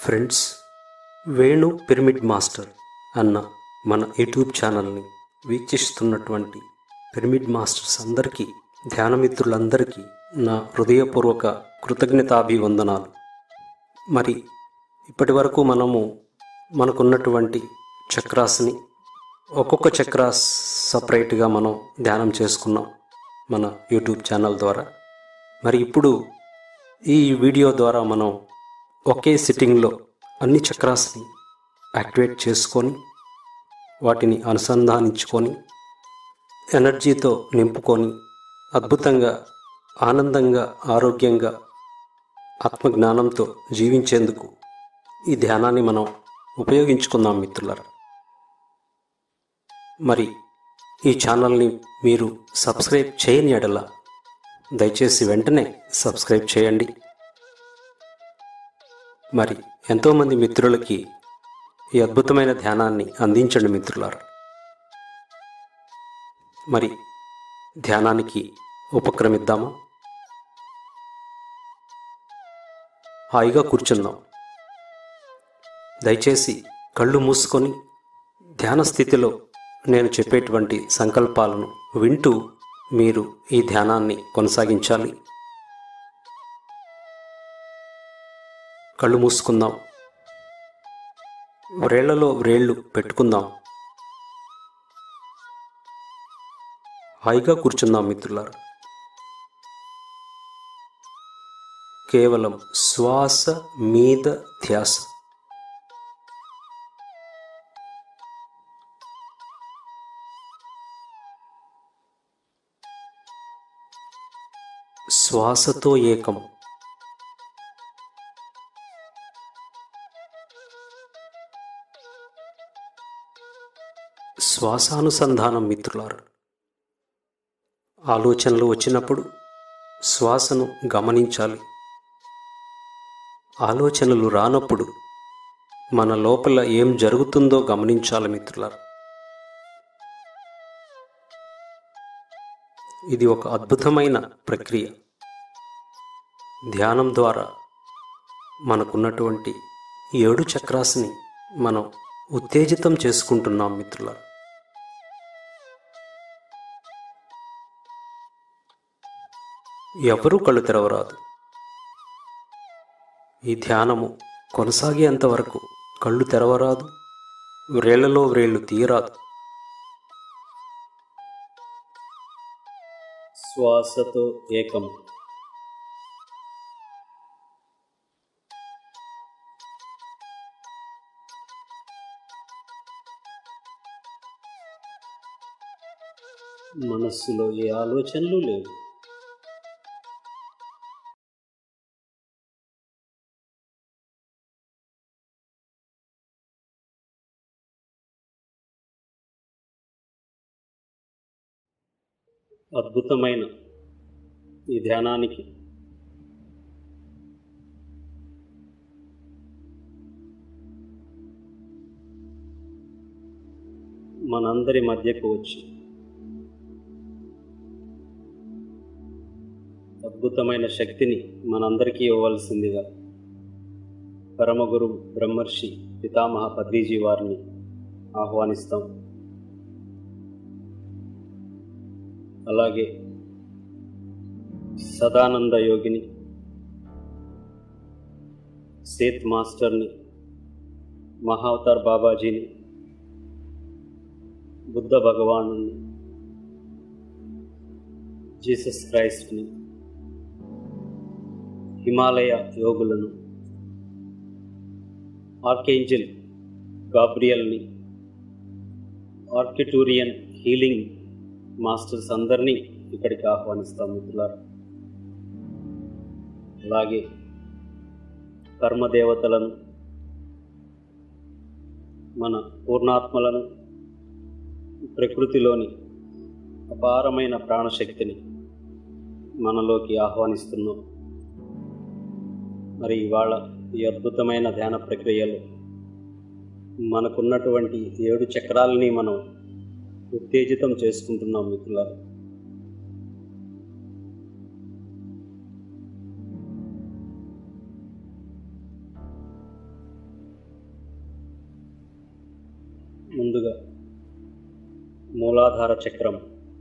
Friends Venu pyramid master అన్న మన YouTube ఛానల్ని వీక్షిస్తున్నటువంటి పిరమిడ్ మాస్టర్స్ అందరికీ ధ్యానమిత్రులందరికీ నా హృదయపూర్వక కృతజ్ఞతాభివందనాలు మరి ఇప్పటి వరకు మనము మనకున్నటువంటి చక్రాస్ని ఒక్కొక్క చక్రాస్ సపరేట్గా మనం ధ్యానం చేసుకున్నాం మన యూట్యూబ్ ఛానల్ ద్వారా మరి ఇప్పుడు ఈ వీడియో ద్వారా మనం ఒకే సిట్టింగ్లో అన్ని చక్రాస్ని యాక్టివేట్ చేసుకొని వాటిని అనుసంధానించుకొని ఎనర్జీతో నింపుకొని అద్భుతంగా ఆనందంగా ఆరోగ్యంగా ఆత్మజ్ఞానంతో జీవించేందుకు ఈ ధ్యానాన్ని మనం ఉపయోగించుకుందాం మిత్రులారా మరి ఈ ఛానల్ని మీరు సబ్స్క్రైబ్ చేయని ఎడల దయచేసి వెంటనే సబ్స్క్రైబ్ చేయండి మరి ఎంతోమంది మిత్రులకి ఈ అద్భుతమైన ధ్యానాన్ని అందించండి మిత్రులారా మరి ధ్యానానికి ఉపక్రమిద్దామా హాయిగా కూర్చుందాం దయచేసి కళ్ళు మూసుకొని ధ్యాన స్థితిలో నేను చెప్పేటువంటి సంకల్పాలను వింటూ మీరు ఈ ధ్యానాన్ని కొనసాగించాలి కళ్ళు మూసుకుందాం వ్రేళ్లలో వ్రేళ్ళు పెట్టుకుందాం హాయిగా కూర్చుందాం మిత్రులారా కేవలం శ్వాస మీద ధ్యాస శ్వాసతో ఏకం శ్వాసానుసంధానం మిత్రులారు ఆలోచనలు వచ్చినప్పుడు శ్వాసను గమనించాలి ఆలోచనలు రానప్పుడు మన లోపల ఏం జరుగుతుందో గమనించాలి మిత్రులారు ఇది ఒక అద్భుతమైన ప్రక్రియ ధ్యానం ద్వారా మనకున్నటువంటి ఏడు చక్రాస్ని మనం ఉత్తేజితం చేసుకుంటున్నాం మిత్రులారు ఎవరూ కళ్ళు తెరవరాదు ఈ ధ్యానము కొనసాగేంత వరకు కళ్ళు తెరవరాదు వ్రేళ్లలో వ్రేళ్లు తీయరాదు శ్వాసతో ఏకం మనస్సులో ఏ ఆలోచనలు లేవు అద్భుతమైన ఈ ధ్యానానికి మనందరి మధ్యకు వచ్చి అద్భుతమైన శక్తిని మనందరికీ ఇవ్వవలసిందిగా పరమగురు బ్రహ్మర్షి పితామహ పద్రీజీ వారిని ఆహ్వానిస్తాం అలాగే సదానంద యోగిని సేత్ మాస్టర్ని మహావతార్ బాబాజీని బుద్ధ భగవాను జీసస్ క్రైస్ట్ని హిమాలయ యోగులను ఆర్కేంజల్ గాబ్రియల్ని ఆర్కిటూరియన్ హీలింగ్ మాస్టర్స్ అందరినీ ఇక్కడికి ఆహ్వానిస్తాం మిత్రులారా అలాగే కర్మదేవతలను మన పూర్ణాత్మలను ప్రకృతిలోని అపారమైన ప్రాణశక్తిని మనలోకి ఆహ్వానిస్తున్నాం మరి ఇవాళ ఈ అద్భుతమైన ధ్యాన ప్రక్రియలో మనకున్నటువంటి ఏడు చక్రాలని మనం ఉత్తేజితం చేసుకుంటున్నాం మిత్రులారా ముందుగా మూలాధార చక్రం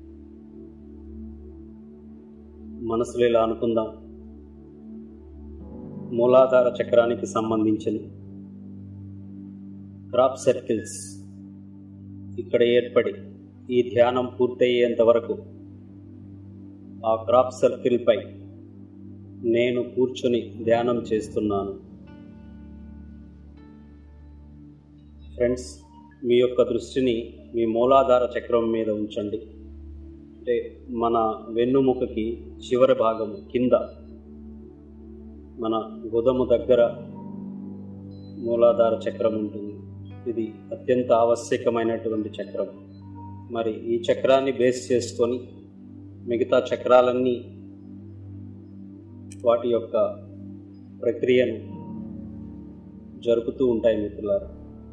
మనసులో ఇలా అనుకుందాం మూలాధార చక్రానికి సంబంధించిన క్రాప్ సర్కిల్స్ ఇక్కడ ఏర్పడి ఈ ధ్యానం పూర్తయ్యేంత వరకు ఆ క్రాప్ సర్కిల్పై నేను కూర్చొని ధ్యానం చేస్తున్నాను ఫ్రెండ్స్ మీ యొక్క దృష్టిని మీ మూలాధార చక్రం మీద ఉంచండి అంటే మన వెన్నుముకకి చివరి భాగము కింద మన గుదము దగ్గర మూలాధార చక్రం ఉంటుంది ఇది అత్యంత ఆవశ్యకమైనటువంటి చక్రం మరి ఈ చక్రాన్ని బేస్ చేసుకొని మిగతా చక్రాలన్నీ వాటి యొక్క ప్రక్రియను జరుపుతూ ఉంటాయి మిత్రులారా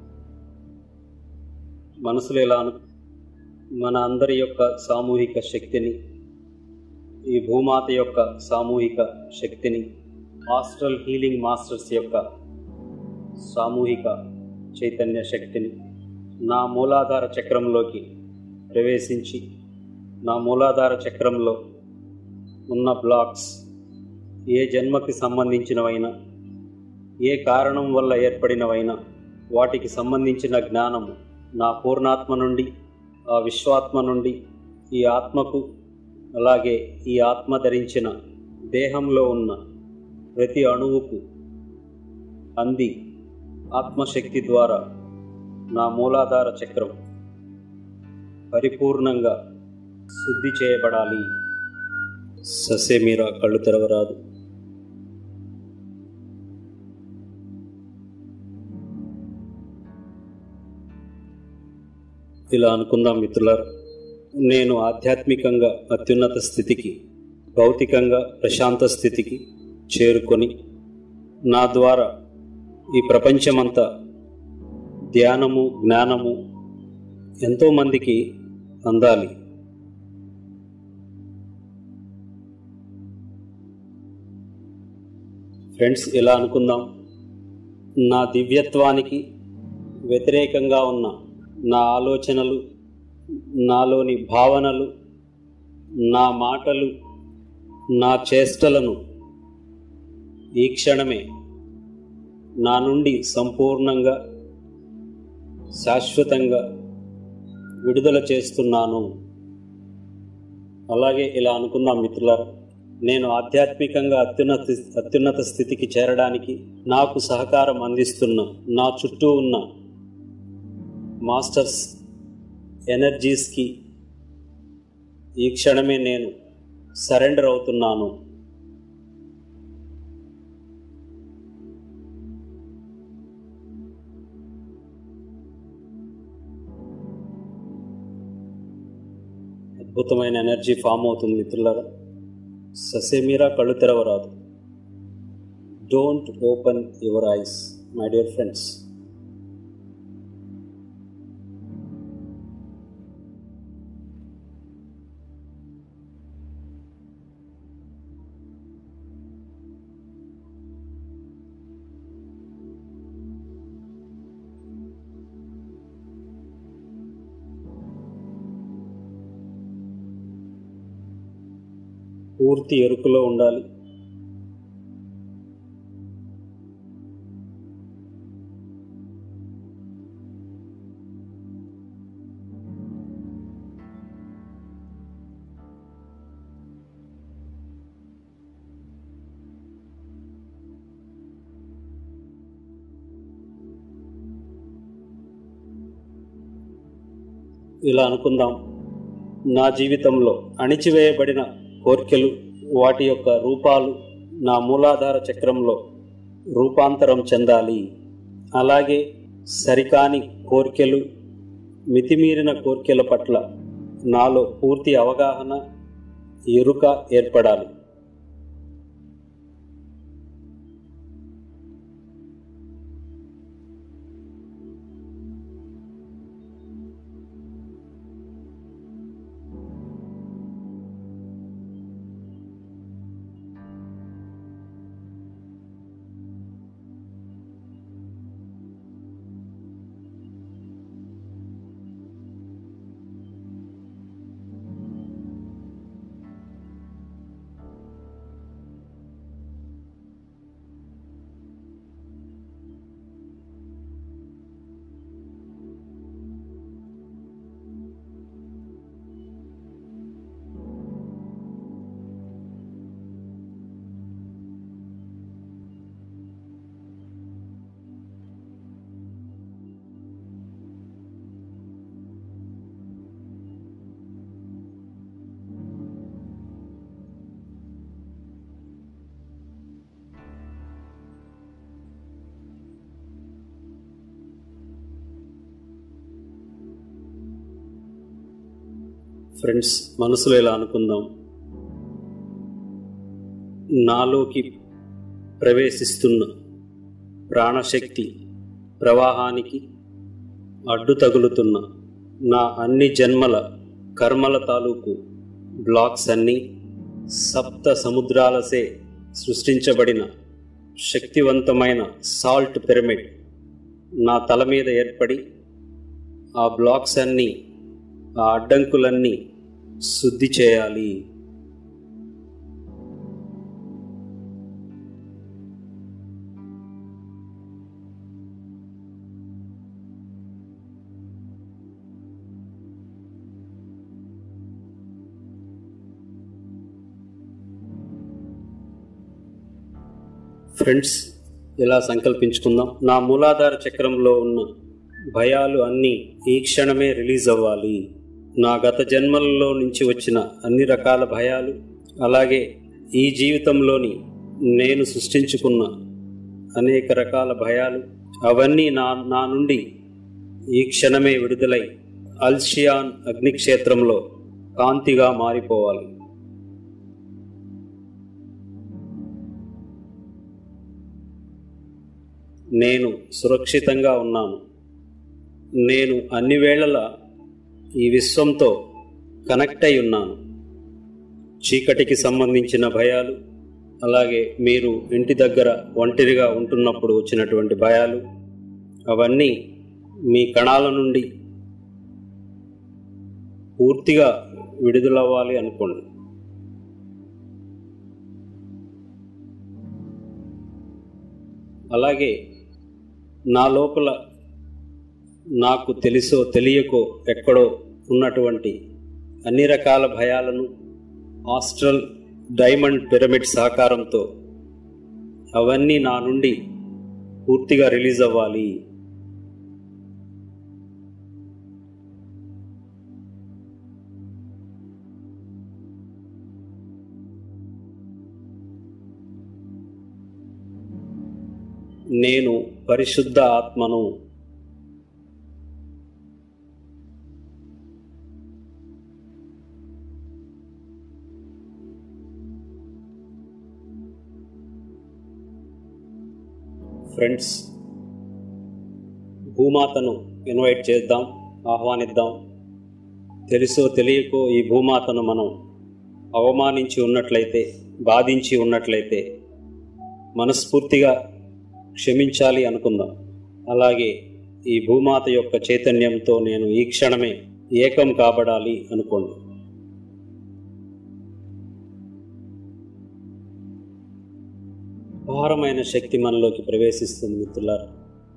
మనసులో ఎలా అను మన అందరి యొక్క సామూహిక శక్తిని ఈ భూమాత యొక్క సామూహిక శక్తిని హాస్టల్ హీలింగ్ మాస్టర్స్ యొక్క సామూహిక చైతన్య శక్తిని నా మూలాధార చక్రంలోకి ప్రవేశించి నా మూలాధార చక్రంలో ఉన్న బ్లాక్స్ ఏ జన్మకి సంబంధించినవైనా ఏ కారణం వల్ల ఏర్పడినవైనా వాటికి సంబంధించిన జ్ఞానము నా పూర్ణాత్మ నుండి ఆ విశ్వాత్మ నుండి ఈ ఆత్మకు అలాగే ఈ ఆత్మ ధరించిన దేహంలో ఉన్న ప్రతి అణువుకు అంది ఆత్మశక్తి ద్వారా నా మూలాధార చక్రం పరిపూర్ణంగా శుద్ధి చేయబడాలి ససే మీరా కళ్ళు తెరవరాదు ఇలా అనుకుందాం మిత్రులారు నేను ఆధ్యాత్మికంగా అత్యున్నత స్థితికి భౌతికంగా ప్రశాంత స్థితికి చేరుకొని నా ద్వారా ఈ ప్రపంచమంతా ధ్యానము జ్ఞానము ఎంతోమందికి అందాలి ఫ్రెండ్స్ ఇలా అనుకుందాం నా దివ్యత్వానికి వ్యతిరేకంగా ఉన్న నా ఆలోచనలు నాలోని భావనలు నా మాటలు నా చేష్టలను ఈ క్షణమే నా నుండి సంపూర్ణంగా శాశ్వతంగా విడుదల చేస్తున్నాను అలాగే ఇలా అనుకుందాం మిత్రులారా నేను ఆధ్యాత్మికంగా అత్యున్నత అత్యున్నత స్థితికి చేరడానికి నాకు సహకారం అందిస్తున్న నా చుట్టూ ఉన్న మాస్టర్స్ ఎనర్జీస్కి ఈ క్షణమే నేను సరెండర్ అవుతున్నాను అద్భుతమైన ఎనర్జీ ఫామ్ అవుతుంది మిత్రులారా ససేమీరా కళ్ళు తెరవరాదు don't open your eyes my dear friends పూర్తి ఎరుకులో ఉండాలి ఇలా అనుకుందాం నా జీవితంలో అణిచివేయబడిన కోర్కెలు వాటి యొక్క రూపాలు నా మూలాధార చక్రంలో రూపాంతరం చెందాలి అలాగే సరికాని కోర్కెలు మితిమీరిన కోర్కెల పట్ల నాలో పూర్తి అవగాహన ఎరుక ఏర్పడాలి ఫ్రెండ్స్ మనసులో ఇలా అనుకుందాం నాలోకి ప్రవేశిస్తున్న ప్రాణశక్తి ప్రవాహానికి అడ్డు తగులుతున్న నా అన్ని జన్మల కర్మల తాలూకు బ్లాక్స్ అన్నీ సప్త సముద్రాలసే సృష్టించబడిన శక్తివంతమైన సాల్ట్ పిరమిడ్ నా తల మీద ఏర్పడి ఆ బ్లాక్స్ అన్నీ ఆ అడ్డంకులన్నీ శుద్ధి చేయాలి ఫ్రెండ్స్ ఇలా సంకల్పించుకుందాం నా మూలాధార చక్రంలో ఉన్న భయాలు అన్నీ ఈ క్షణమే రిలీజ్ అవ్వాలి నా గత జన్మలలో నుంచి వచ్చిన అన్ని రకాల భయాలు అలాగే ఈ జీవితంలోని నేను సృష్టించుకున్న అనేక రకాల భయాలు అవన్నీ నా నా నుండి ఈ క్షణమే విడుదలై అల్షియాన్ అగ్నిక్షేత్రంలో కాంతిగా మారిపోవాలి నేను సురక్షితంగా ఉన్నాను నేను అన్ని వేళలా ఈ విశ్వంతో కనెక్ట్ అయి ఉన్నాను చీకటికి సంబంధించిన భయాలు అలాగే మీరు ఇంటి దగ్గర ఒంటరిగా ఉంటున్నప్పుడు వచ్చినటువంటి భయాలు అవన్నీ మీ కణాల నుండి పూర్తిగా విడుదలవ్వాలి అనుకోండి అలాగే నా లోపల నాకు తెలుసో తెలియకో ఎక్కడో ఉన్నటువంటి అన్ని రకాల భయాలను ఆస్ట్రల్ డైమండ్ పిరమిడ్ సహకారంతో అవన్నీ నా నుండి పూర్తిగా రిలీజ్ అవ్వాలి నేను పరిశుద్ధ ఆత్మను ఫ్రెండ్స్ భూమాతను ఇన్వైట్ చేద్దాం ఆహ్వానిద్దాం తెలుసో తెలియకో ఈ భూమాతను మనం అవమానించి ఉన్నట్లయితే బాధించి ఉన్నట్లయితే మనస్ఫూర్తిగా క్షమించాలి అనుకుందాం అలాగే ఈ భూమాత యొక్క చైతన్యంతో నేను ఈ క్షణమే ఏకం కాబడాలి అనుకోండి భారమైన శక్తి మనలోకి ప్రవేశిస్తుంది మిత్రులారా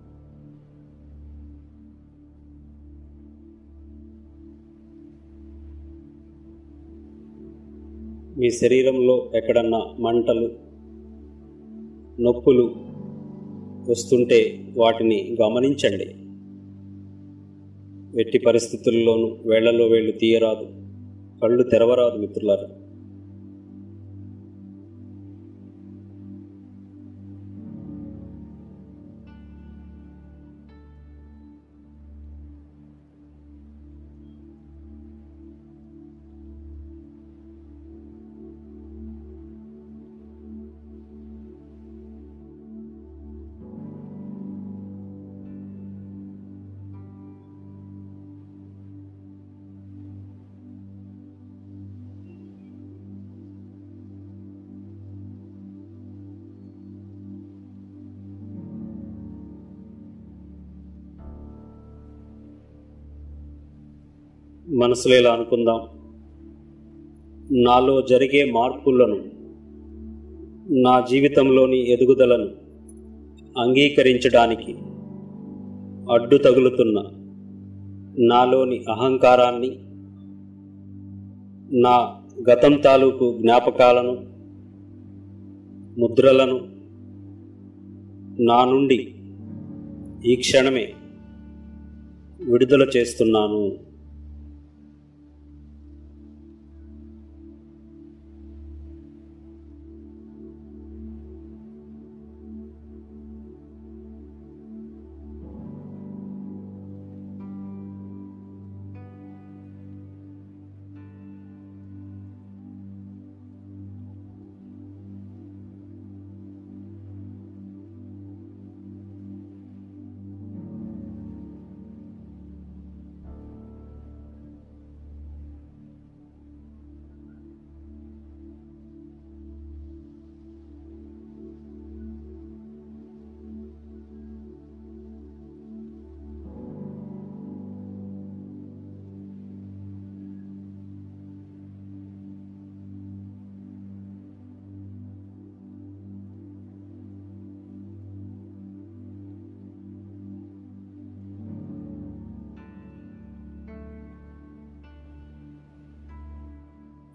మీ శరీరంలో ఎక్కడన్నా మంటలు నొప్పులు వస్తుంటే వాటిని గమనించండి ఎట్టి పరిస్థితుల్లోనూ వేళ్లలో వేళ్ళు తీయరాదు కళ్ళు తెరవరాదు మిత్రులారా మనసులో ఇలా అనుకుందాం నాలో జరిగే మార్పులను నా జీవితంలోని ఎదుగుదలను అంగీకరించడానికి అడ్డు తగులుతున్న నాలోని అహంకారాన్ని నా గతం తాలూకు జ్ఞాపకాలను ముద్రలను నా నుండి ఈ క్షణమే విడుదల చేస్తున్నాను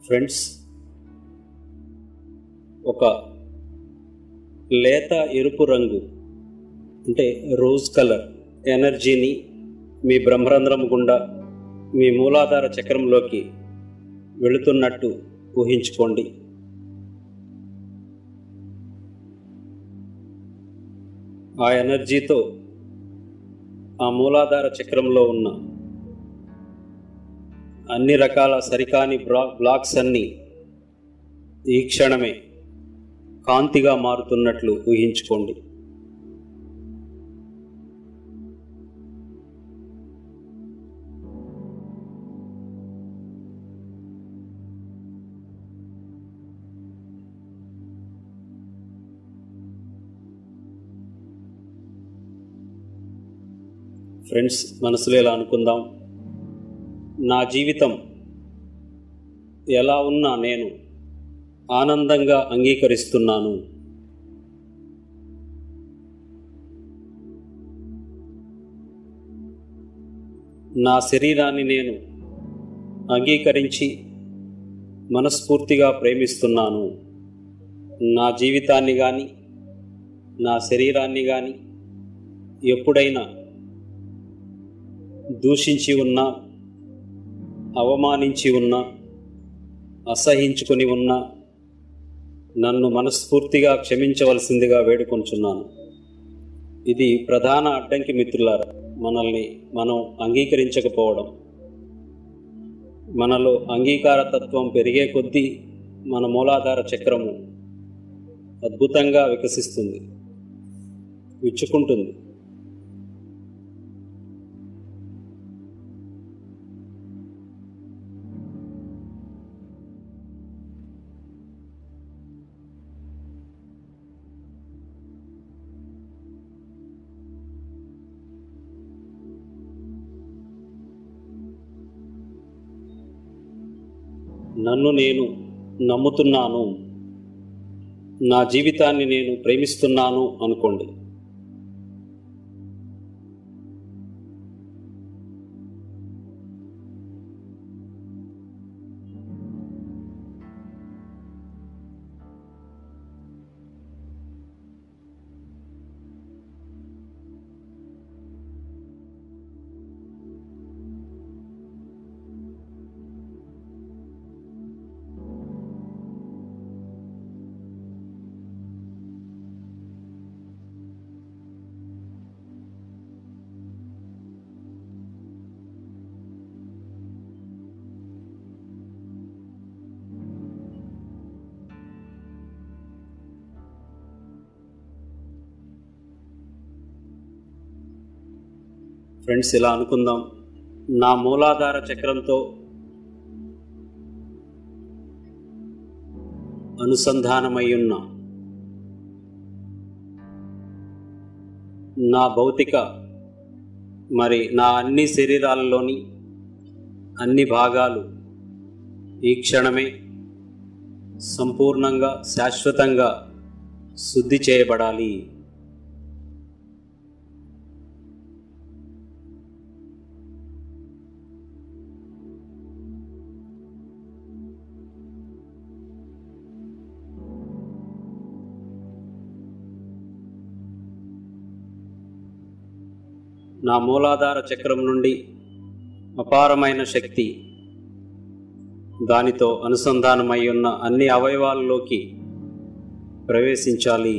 ఫ్రెండ్స్ ఒక లేత ఎరుపు రంగు అంటే రోజ్ కలర్ ఎనర్జీని మీ బ్రహ్మరంధ్రం గుండా మీ మూలాధార చక్రంలోకి వెళుతున్నట్టు ఊహించుకోండి ఆ ఎనర్జీతో ఆ మూలాధార చక్రంలో ఉన్న అన్ని రకాల సరికాని బ్లా బ్లాక్స్ అన్నీ ఈ క్షణమే కాంతిగా మారుతున్నట్లు ఊహించుకోండి ఫ్రెండ్స్ మనసులో ఇలా అనుకుందాం నా జీవితం ఎలా ఉన్నా నేను ఆనందంగా అంగీకరిస్తున్నాను నా శరీరాన్ని నేను అంగీకరించి మనస్ఫూర్తిగా ప్రేమిస్తున్నాను నా జీవితాన్ని కానీ నా శరీరాన్ని కానీ ఎప్పుడైనా దూషించి ఉన్నా అవమానించి ఉన్నా అసహించుకుని ఉన్నా నన్ను మనస్ఫూర్తిగా క్షమించవలసిందిగా వేడుకొంచున్నాను ఇది ప్రధాన అడ్డంకి మిత్రులారా మనల్ని మనం అంగీకరించకపోవడం మనలో అంగీకార తత్వం పెరిగే కొద్దీ మన మూలాధార చక్రము అద్భుతంగా వికసిస్తుంది విచ్చుకుంటుంది నన్ను నేను నమ్ముతున్నాను నా జీవితాన్ని నేను ప్రేమిస్తున్నాను అనుకోండి ఫ్రెండ్స్ ఇలా అనుకుందాం నా మూలాధార చక్రంతో అనుసంధానమై ఉన్న నా భౌతిక మరి నా అన్ని శరీరాలలోని అన్ని భాగాలు ఈ క్షణమే సంపూర్ణంగా శాశ్వతంగా శుద్ధి చేయబడాలి నా మూలాధార చక్రం నుండి అపారమైన శక్తి దానితో అనుసంధానమై ఉన్న అన్ని అవయవాల్లోకి ప్రవేశించాలి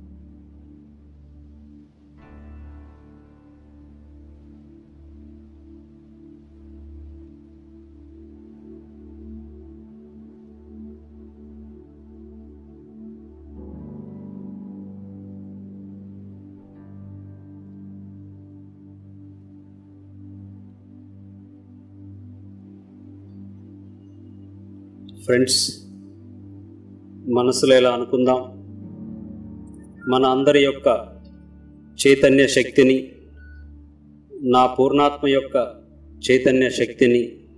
ఫ్రెండ్స్ మనసులో ఎలా అనుకుందాం మన అందరి యొక్క చైతన్య శక్తిని నా పూర్ణాత్మ యొక్క చైతన్య శక్తిని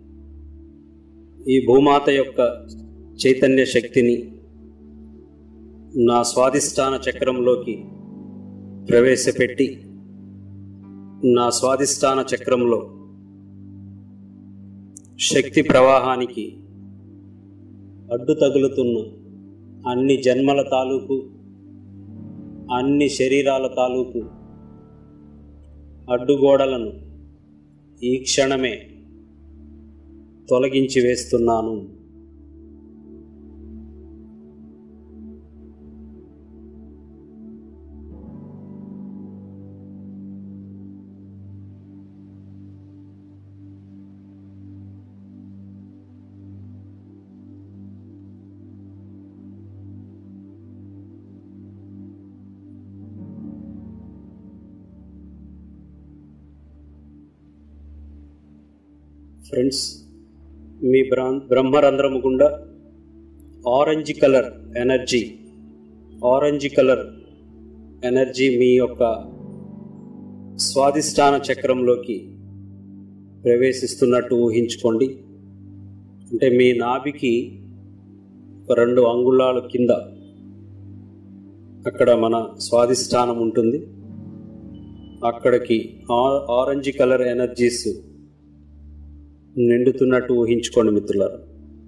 ఈ భూమాత యొక్క చైతన్య శక్తిని నా స్వాదిష్టాన చక్రంలోకి ప్రవేశపెట్టి నా స్వాదిష్టాన చక్రంలో శక్తి ప్రవాహానికి అడ్డు తగులుతున్న అన్ని జన్మల తాలూకు అన్ని శరీరాల తాలూకు అడ్డుగోడలను ఈ క్షణమే తొలగించి వేస్తున్నాను ఫ్రెండ్స్ మీ బ్రా బ్రహ్మరంధ్రము గుండా orange colour energy orange colour energy మీ యొక్క స్వాదిష్టాన చక్రంలోకి ప్రవేశిస్తున్నట్టు ఊహించుకోండి అంటే మీ నాభికి ఒక రెండు అంగుళాల కింద అక్కడ మన స్వాదిష్టానం ఉంటుంది అక్కడికి ఆ- ఆరెంజ్ కలర్ ఎనర్జీస్ నిండుతున్నట్టు ఊహించుకోండి మిత్రులారా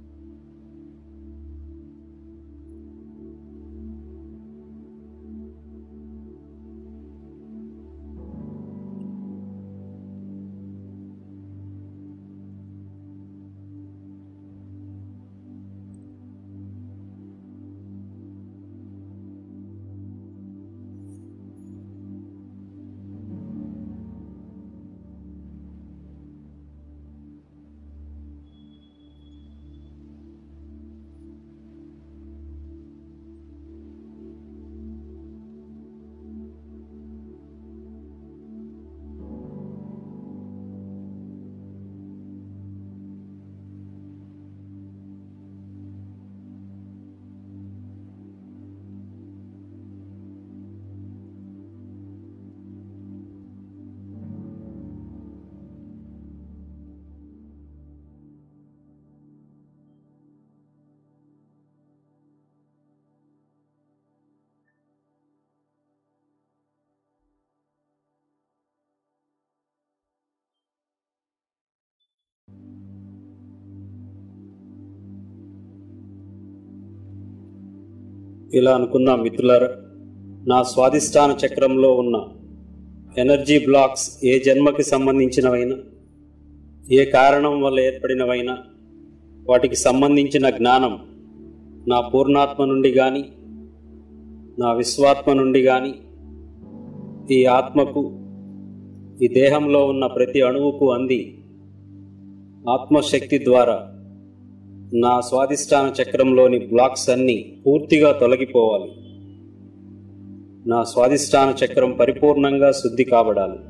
ఇలా అనుకుందాం మిత్రులారా నా స్వాదిష్టాన చక్రంలో ఉన్న ఎనర్జీ బ్లాక్స్ ఏ జన్మకి సంబంధించినవైనా ఏ కారణం వల్ల ఏర్పడినవైనా వాటికి సంబంధించిన జ్ఞానం నా పూర్ణాత్మ నుండి కానీ నా విశ్వాత్మ నుండి కానీ ఈ ఆత్మకు ఈ దేహంలో ఉన్న ప్రతి అణువుకు అంది ఆత్మశక్తి ద్వారా నా స్వాదిష్టాన చక్రంలోని బ్లాక్స్ అన్నీ పూర్తిగా తొలగిపోవాలి నా స్వాదిష్టాన చక్రం పరిపూర్ణంగా శుద్ధి కాబడాలి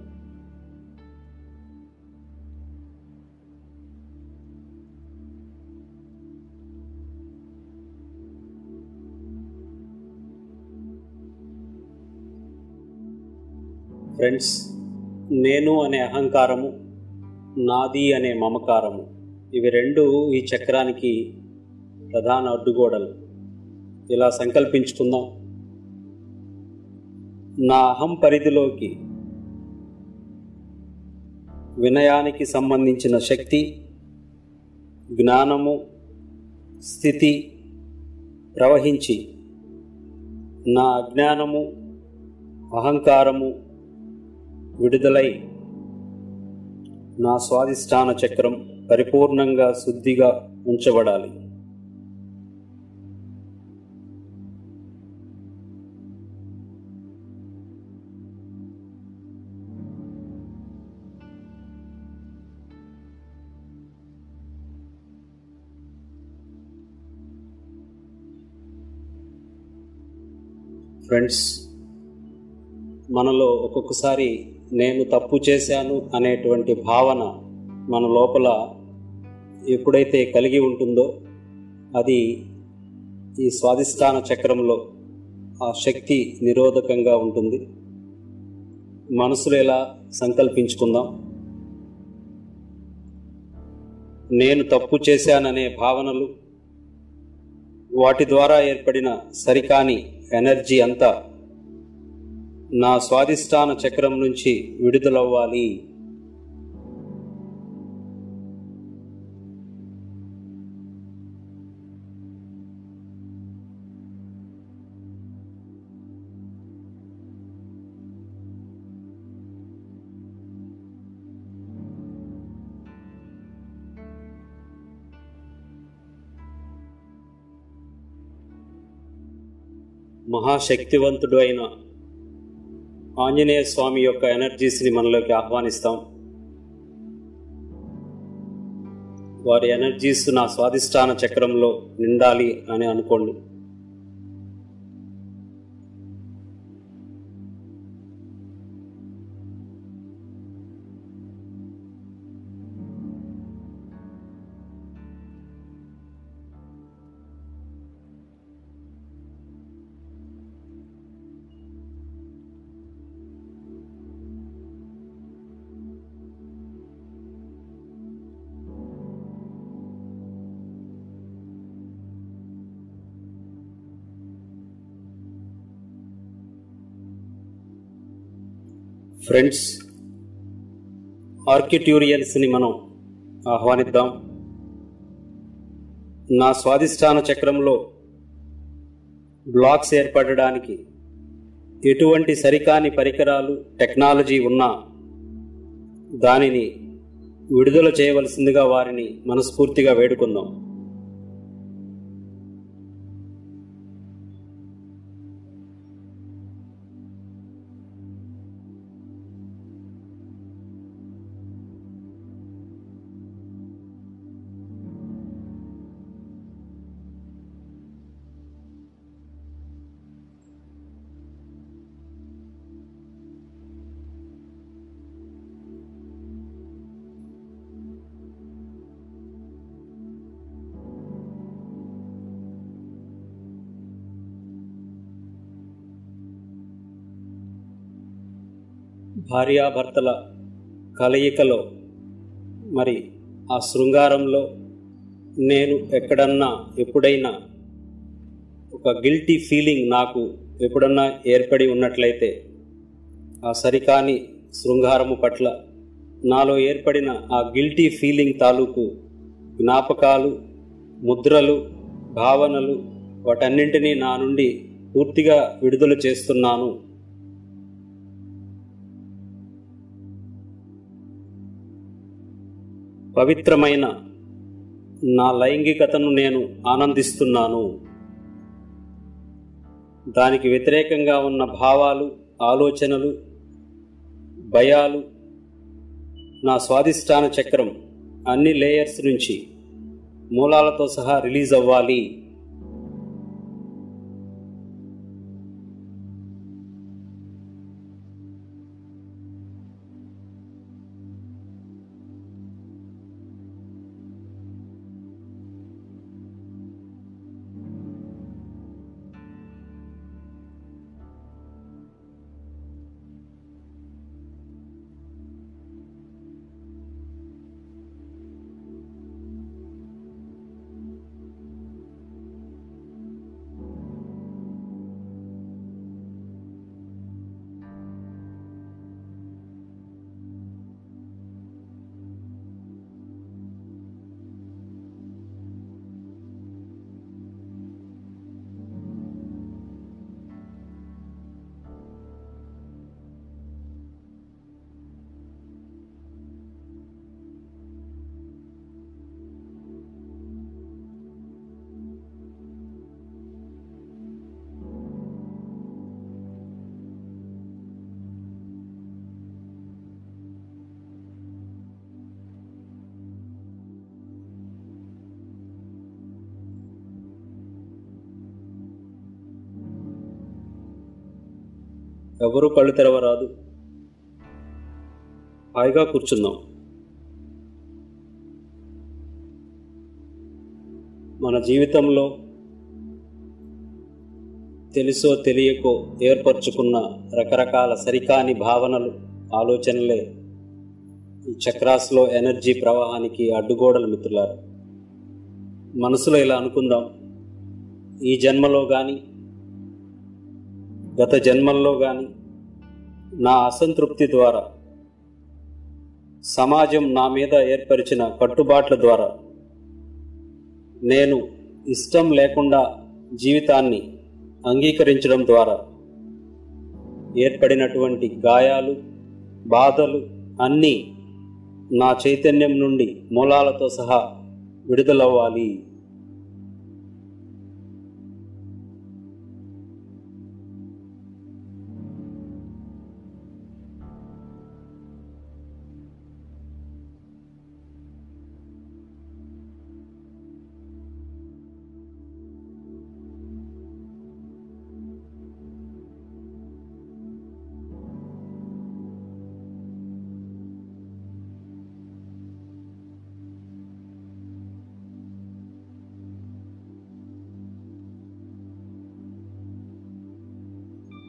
ఫ్రెండ్స్ నేను అనే అహంకారము నాది అనే మమకారము ఇవి రెండు ఈ చక్రానికి ప్రధాన అడ్డుగోడలు ఇలా సంకల్పించుకుందాం నా అహం పరిధిలోకి వినయానికి సంబంధించిన శక్తి జ్ఞానము స్థితి ప్రవహించి నా అజ్ఞానము అహంకారము విడుదలై నా స్వాదిష్టాన చక్రం పరిపూర్ణంగా శుద్ధిగా ఉంచబడాలి ఫ్రెండ్స్ మనలో ఒక్కొక్కసారి నేను తప్పు చేశాను అనేటువంటి భావన మన లోపల ఎప్పుడైతే కలిగి ఉంటుందో అది ఈ స్వాదిష్టాన చక్రంలో ఆ శక్తి నిరోధకంగా ఉంటుంది మనసులో ఎలా సంకల్పించుకుందాం నేను తప్పు చేశాననే భావనలు వాటి ద్వారా ఏర్పడిన సరికాని ఎనర్జీ అంతా నా స్వాదిష్టాన చక్రం నుంచి విడుదలవ్వాలి మహాశక్తివంతుడు అయిన ఆంజనేయ స్వామి యొక్క ఎనర్జీస్ని మనలోకి ఆహ్వానిస్తాం వారి ఎనర్జీస్ నా స్వాదిష్టాన చక్రంలో నిండాలి అని అనుకోండి ఫ్రెండ్స్ ఆర్కిట్యూరియన్స్ని మనం ఆహ్వానిద్దాం నా స్వాదిష్టాన చక్రంలో బ్లాక్స్ ఏర్పడడానికి ఎటువంటి సరికాని పరికరాలు టెక్నాలజీ ఉన్నా దానిని విడుదల చేయవలసిందిగా వారిని మనస్ఫూర్తిగా వేడుకుందాం భార్యాభర్తల కలయికలో మరి ఆ శృంగారంలో నేను ఎక్కడన్నా ఎప్పుడైనా ఒక గిల్టీ ఫీలింగ్ నాకు ఎప్పుడన్నా ఏర్పడి ఉన్నట్లయితే ఆ సరికాని శృంగారము పట్ల నాలో ఏర్పడిన ఆ గిల్టీ ఫీలింగ్ తాలూకు జ్ఞాపకాలు ముద్రలు భావనలు వాటన్నింటినీ నా నుండి పూర్తిగా విడుదల చేస్తున్నాను పవిత్రమైన నా లైంగికతను నేను ఆనందిస్తున్నాను దానికి వ్యతిరేకంగా ఉన్న భావాలు ఆలోచనలు భయాలు నా స్వాదిష్టాన చక్రం అన్ని లేయర్స్ నుంచి మూలాలతో సహా రిలీజ్ అవ్వాలి ఎవరూ కళ్ళు తెరవరాదు హాయిగా కూర్చుందాం మన జీవితంలో తెలుసో తెలియకో ఏర్పరచుకున్న రకరకాల సరికాని భావనలు ఆలోచనలే ఈ చక్రాస్లో ఎనర్జీ ప్రవాహానికి అడ్డుగోడలు మిత్రులారు మనసులో ఇలా అనుకుందాం ఈ జన్మలో కానీ గత జన్మల్లో కానీ నా అసంతృప్తి ద్వారా సమాజం నా మీద ఏర్పరిచిన కట్టుబాట్ల ద్వారా నేను ఇష్టం లేకుండా జీవితాన్ని అంగీకరించడం ద్వారా ఏర్పడినటువంటి గాయాలు బాధలు అన్నీ నా చైతన్యం నుండి మూలాలతో సహా విడుదలవ్వాలి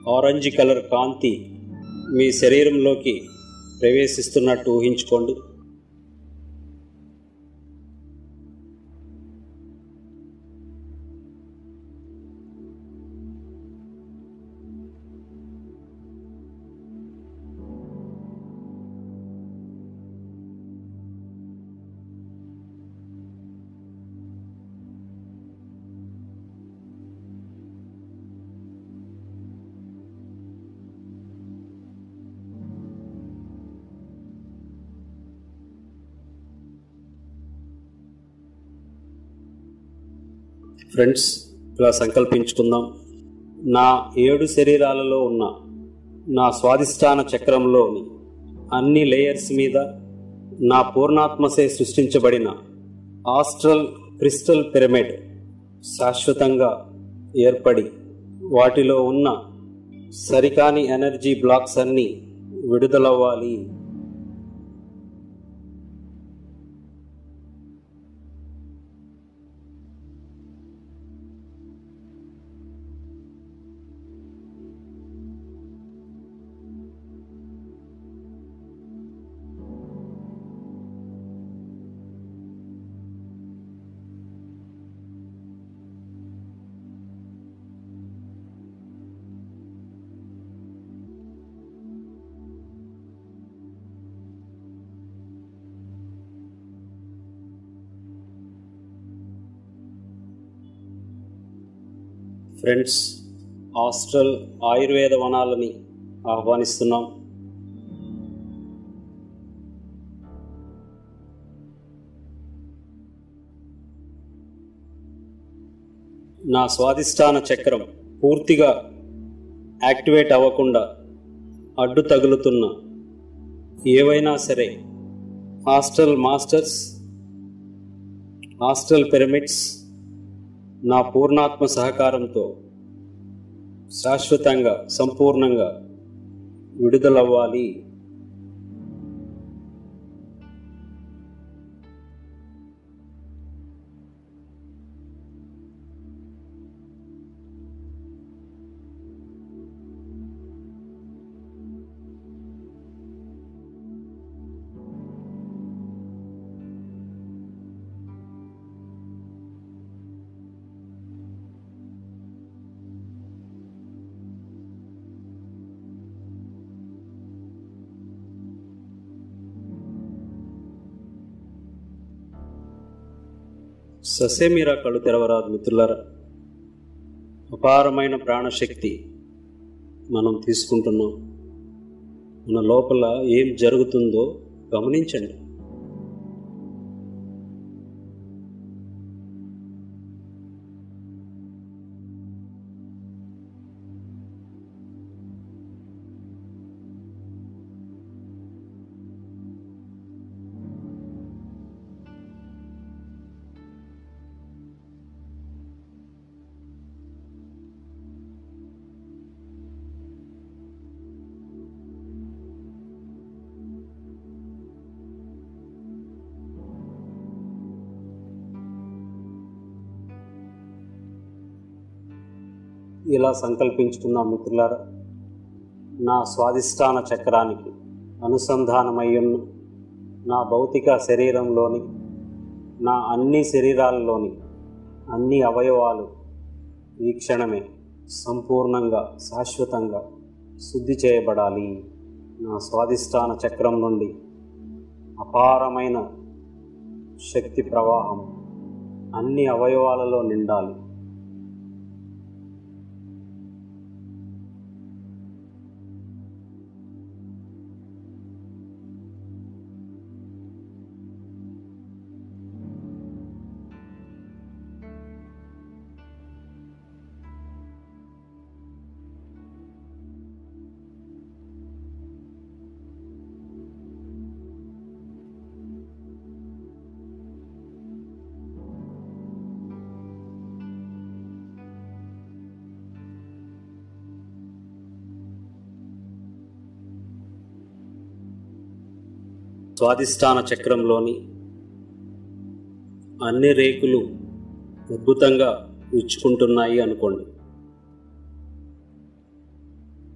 ఆరెంజ్ కలర్ కాంతి మీ శరీరంలోకి ప్రవేశిస్తున్నట్టు ఊహించుకోండి ఫ్రెండ్స్ ఇలా సంకల్పించుకుందాం నా ఏడు శరీరాలలో ఉన్న నా స్వాదిష్టాన చక్రంలోని అన్ని లేయర్స్ మీద నా పూర్ణాత్మసే సృష్టించబడిన ఆస్ట్రల్ క్రిస్టల్ పిరమిడ్ శాశ్వతంగా ఏర్పడి వాటిలో ఉన్న సరికాని ఎనర్జీ బ్లాక్స్ అన్నీ విడుదలవ్వాలి ఫ్రెండ్స్ ఆస్ట్రల్ ఆయుర్వేద వనాలని ఆహ్వానిస్తున్నాం నా స్వాదిష్టాన చక్రం పూర్తిగా యాక్టివేట్ అవ్వకుండా అడ్డు తగులుతున్న ఏవైనా సరే హాస్టల్ మాస్టర్స్ హాస్టల్ పిరమిడ్స్ నా పూర్ణాత్మ సహకారంతో శాశ్వతంగా సంపూర్ణంగా విడుదలవ్వాలి ససేమిరా కళ్ళు తెరవరాదు మిత్రులారా అపారమైన ప్రాణశక్తి మనం తీసుకుంటున్నాం మన లోపల ఏం జరుగుతుందో గమనించండి ఇలా సంకల్పించుకున్నాం మిత్రులారా నా స్వాదిష్టాన చక్రానికి అనుసంధానమయ్యున్న నా భౌతిక శరీరంలోని నా అన్ని శరీరాల్లోని అన్ని అవయవాలు ఈ క్షణమే సంపూర్ణంగా శాశ్వతంగా శుద్ధి చేయబడాలి నా స్వాదిష్టాన చక్రం నుండి అపారమైన శక్తి ప్రవాహం అన్ని అవయవాలలో నిండాలి స్వాదిష్టాన చక్రంలోని అన్ని రేకులు అద్భుతంగా విచ్చుకుంటున్నాయి అనుకోండి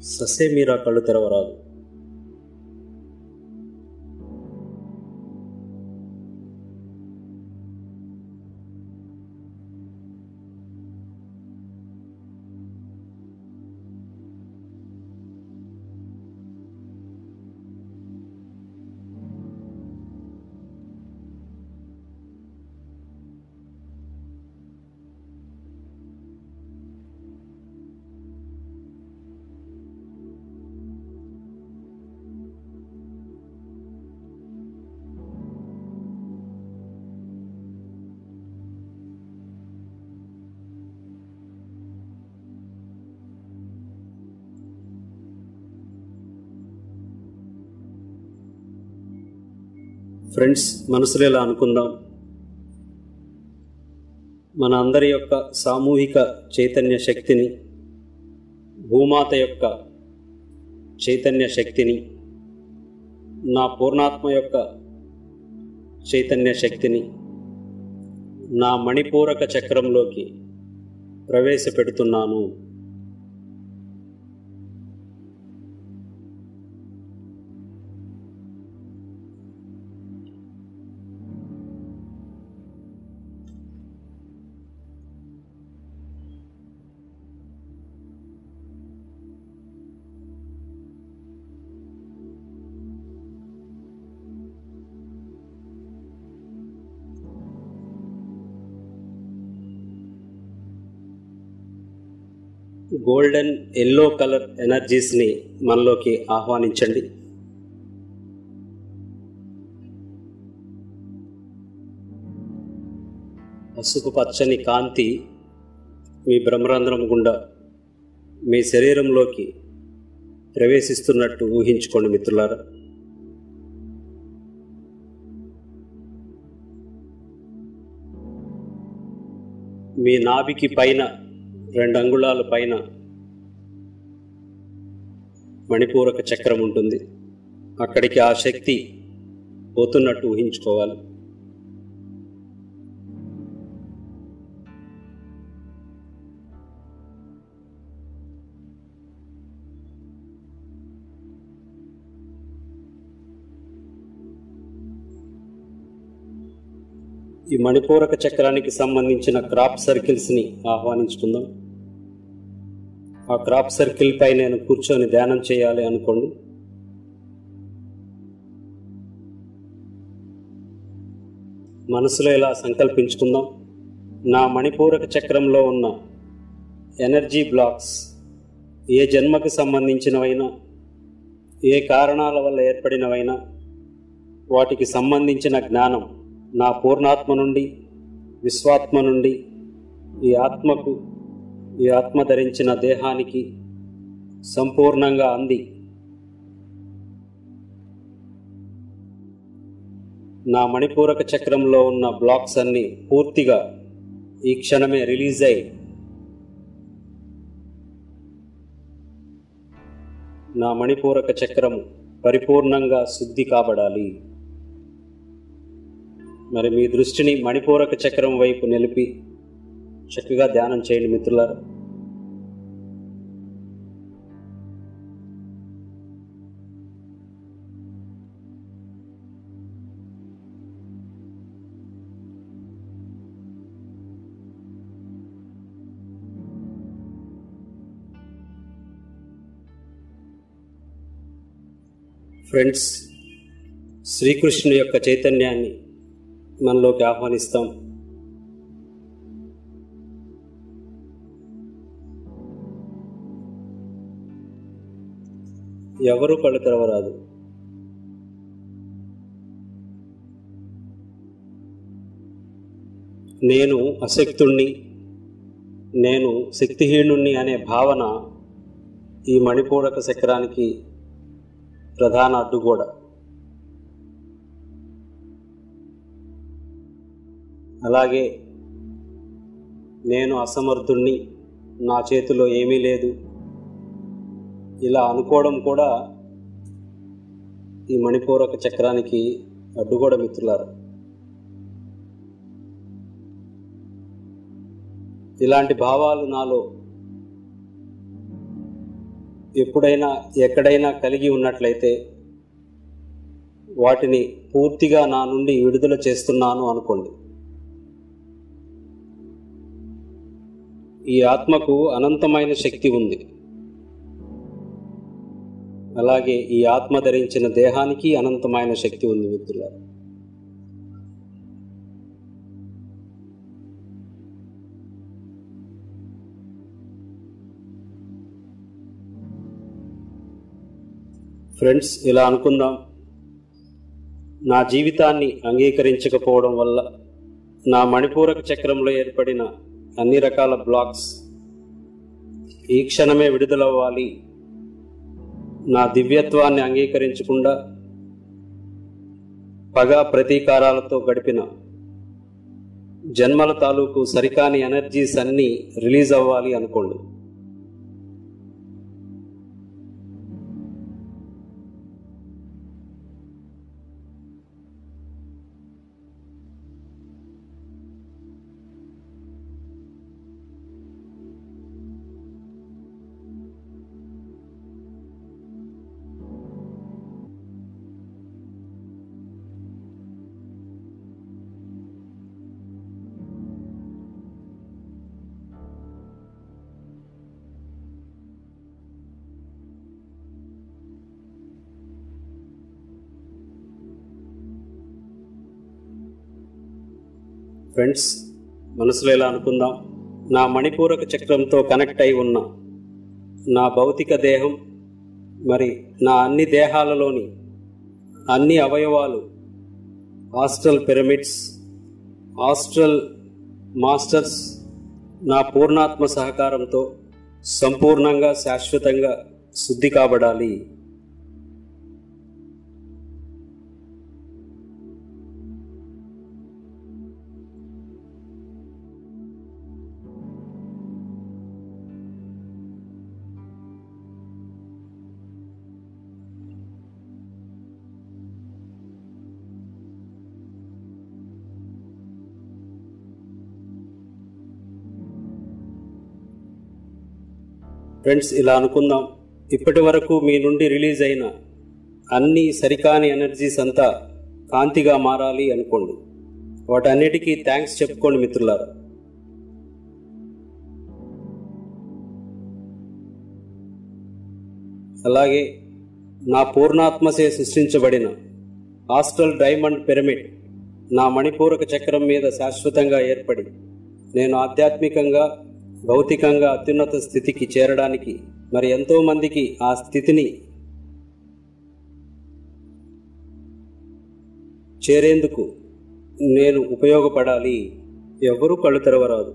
ససే మీరా కళ్ళు తెరవరాదు ఫ్రెండ్స్ మనసులో ఇలా అనుకుందాం మన అందరి యొక్క సామూహిక చైతన్య శక్తిని భూమాత యొక్క చైతన్య శక్తిని నా పూర్ణాత్మ యొక్క చైతన్య శక్తిని నా మణిపూరక చక్రంలోకి ప్రవేశపెడుతున్నాను గోల్డెన్ ఎల్లో కలర్ ఎనర్జీస్ని మనలోకి ఆహ్వానించండి పసుపు పచ్చని కాంతి మీ బ్రహ్మరంధ్రం గుండా మీ శరీరంలోకి ప్రవేశిస్తున్నట్టు ఊహించుకోండి మిత్రులారా మీ నాభికి పైన రెండు అంగుళాల పైన మణిపూరక చక్రం ఉంటుంది అక్కడికి ఆ శక్తి పోతున్నట్టు ఊహించుకోవాలి ఈ మణిపూరక చక్రానికి సంబంధించిన క్రాప్ సర్కిల్స్ని ఆహ్వానించుకుందాం ఆ క్రాప్ సర్కిల్ పై నేను కూర్చొని ధ్యానం చేయాలి అనుకోండి మనసులో ఇలా సంకల్పించుకుందాం నా మణిపూరక చక్రంలో ఉన్న ఎనర్జీ బ్లాక్స్ ఏ జన్మకు సంబంధించినవైనా ఏ కారణాల వల్ల ఏర్పడినవైనా వాటికి సంబంధించిన జ్ఞానం నా పూర్ణాత్మ నుండి విశ్వాత్మ నుండి ఈ ఆత్మకు ఈ ఆత్మ ధరించిన దేహానికి సంపూర్ణంగా అంది నా మణిపూరక చక్రంలో ఉన్న బ్లాక్స్ అన్ని పూర్తిగా ఈ క్షణమే రిలీజ్ అయి నా మణిపూరక చక్రం పరిపూర్ణంగా శుద్ధి కాబడాలి మరి మీ దృష్టిని మణిపూరక చక్రం వైపు నిలిపి చక్కగా ధ్యానం చేయండి మిత్రులారా ఫ్రెండ్స్ శ్రీకృష్ణుని యొక్క చైతన్యాన్ని మనలోకి ఆహ్వానిస్తాం ఎవరు కళ్ళు తెరవరాదు నేను అశక్తుణ్ణి నేను శక్తిహీనుణ్ణి అనే భావన ఈ మణిపూరక చక్రానికి ప్రధాన అడ్డుగోడ అలాగే నేను అసమర్థుణ్ణి నా చేతిలో ఏమీ లేదు ఇలా అనుకోవడం కూడా ఈ మణిపూరక చక్రానికి అడ్డుగోడ మిత్రులారు ఇలాంటి భావాలు నాలో ఎప్పుడైనా ఎక్కడైనా కలిగి ఉన్నట్లయితే వాటిని పూర్తిగా నా నుండి విడుదల చేస్తున్నాను అనుకోండి ఈ ఆత్మకు అనంతమైన శక్తి ఉంది అలాగే ఈ ఆత్మ ధరించిన దేహానికి అనంతమైన శక్తి ఉంది మిత్రులారా ఫ్రెండ్స్ ఇలా అనుకుందాం నా జీవితాన్ని అంగీకరించకపోవడం వల్ల నా మణిపూరక చక్రంలో ఏర్పడిన అన్ని రకాల బ్లాక్స్ ఈ క్షణమే విడుదలవ్వాలి నా దివ్యత్వాన్ని అంగీకరించకుండా పగ ప్రతీకారాలతో గడిపిన జన్మల తాలూకు సరికాని ఎనర్జీస్ అన్నీ రిలీజ్ అవ్వాలి అనుకోండి ఫ్రెండ్స్ మనసులో ఇలా అనుకుందాం నా మణిపూరక చక్రంతో కనెక్ట్ అయి ఉన్న నా భౌతిక దేహం మరి నా అన్ని దేహాలలోని అన్ని అవయవాలు హాస్టల్ పిరమిడ్స్ హాస్టల్ మాస్టర్స్ నా పూర్ణాత్మ సహకారంతో సంపూర్ణంగా శాశ్వతంగా శుద్ధి కాబడాలి ఫ్రెండ్స్ ఇలా అనుకుందాం ఇప్పటి వరకు మీ నుండి రిలీజ్ అయిన అన్ని సరికాని ఎనర్జీస్ అంతా కాంతిగా మారాలి అనుకోండి వాటన్నిటికీ థ్యాంక్స్ చెప్పుకోండి మిత్రులారా అలాగే నా పూర్ణాత్మసే సృష్టించబడిన హాస్టల్ డైమండ్ పిరమిడ్ నా మణిపూరక చక్రం మీద శాశ్వతంగా ఏర్పడి నేను ఆధ్యాత్మికంగా భౌతికంగా అత్యున్నత స్థితికి చేరడానికి మరి ఎంతో మందికి ఆ స్థితిని చేరేందుకు నేను ఉపయోగపడాలి ఎవరూ కళ్ళు తెరవరాదు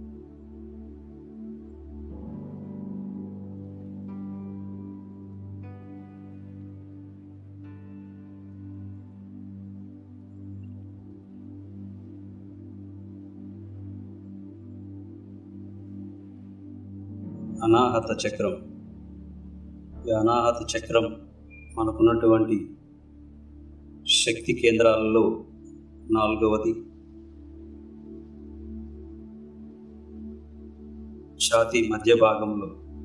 అనాహత చక్రం ఈ అనాహత చక్రం మనకున్నటువంటి శక్తి కేంద్రాలలో నాలుగవది ఛాతీ మధ్య భాగంలో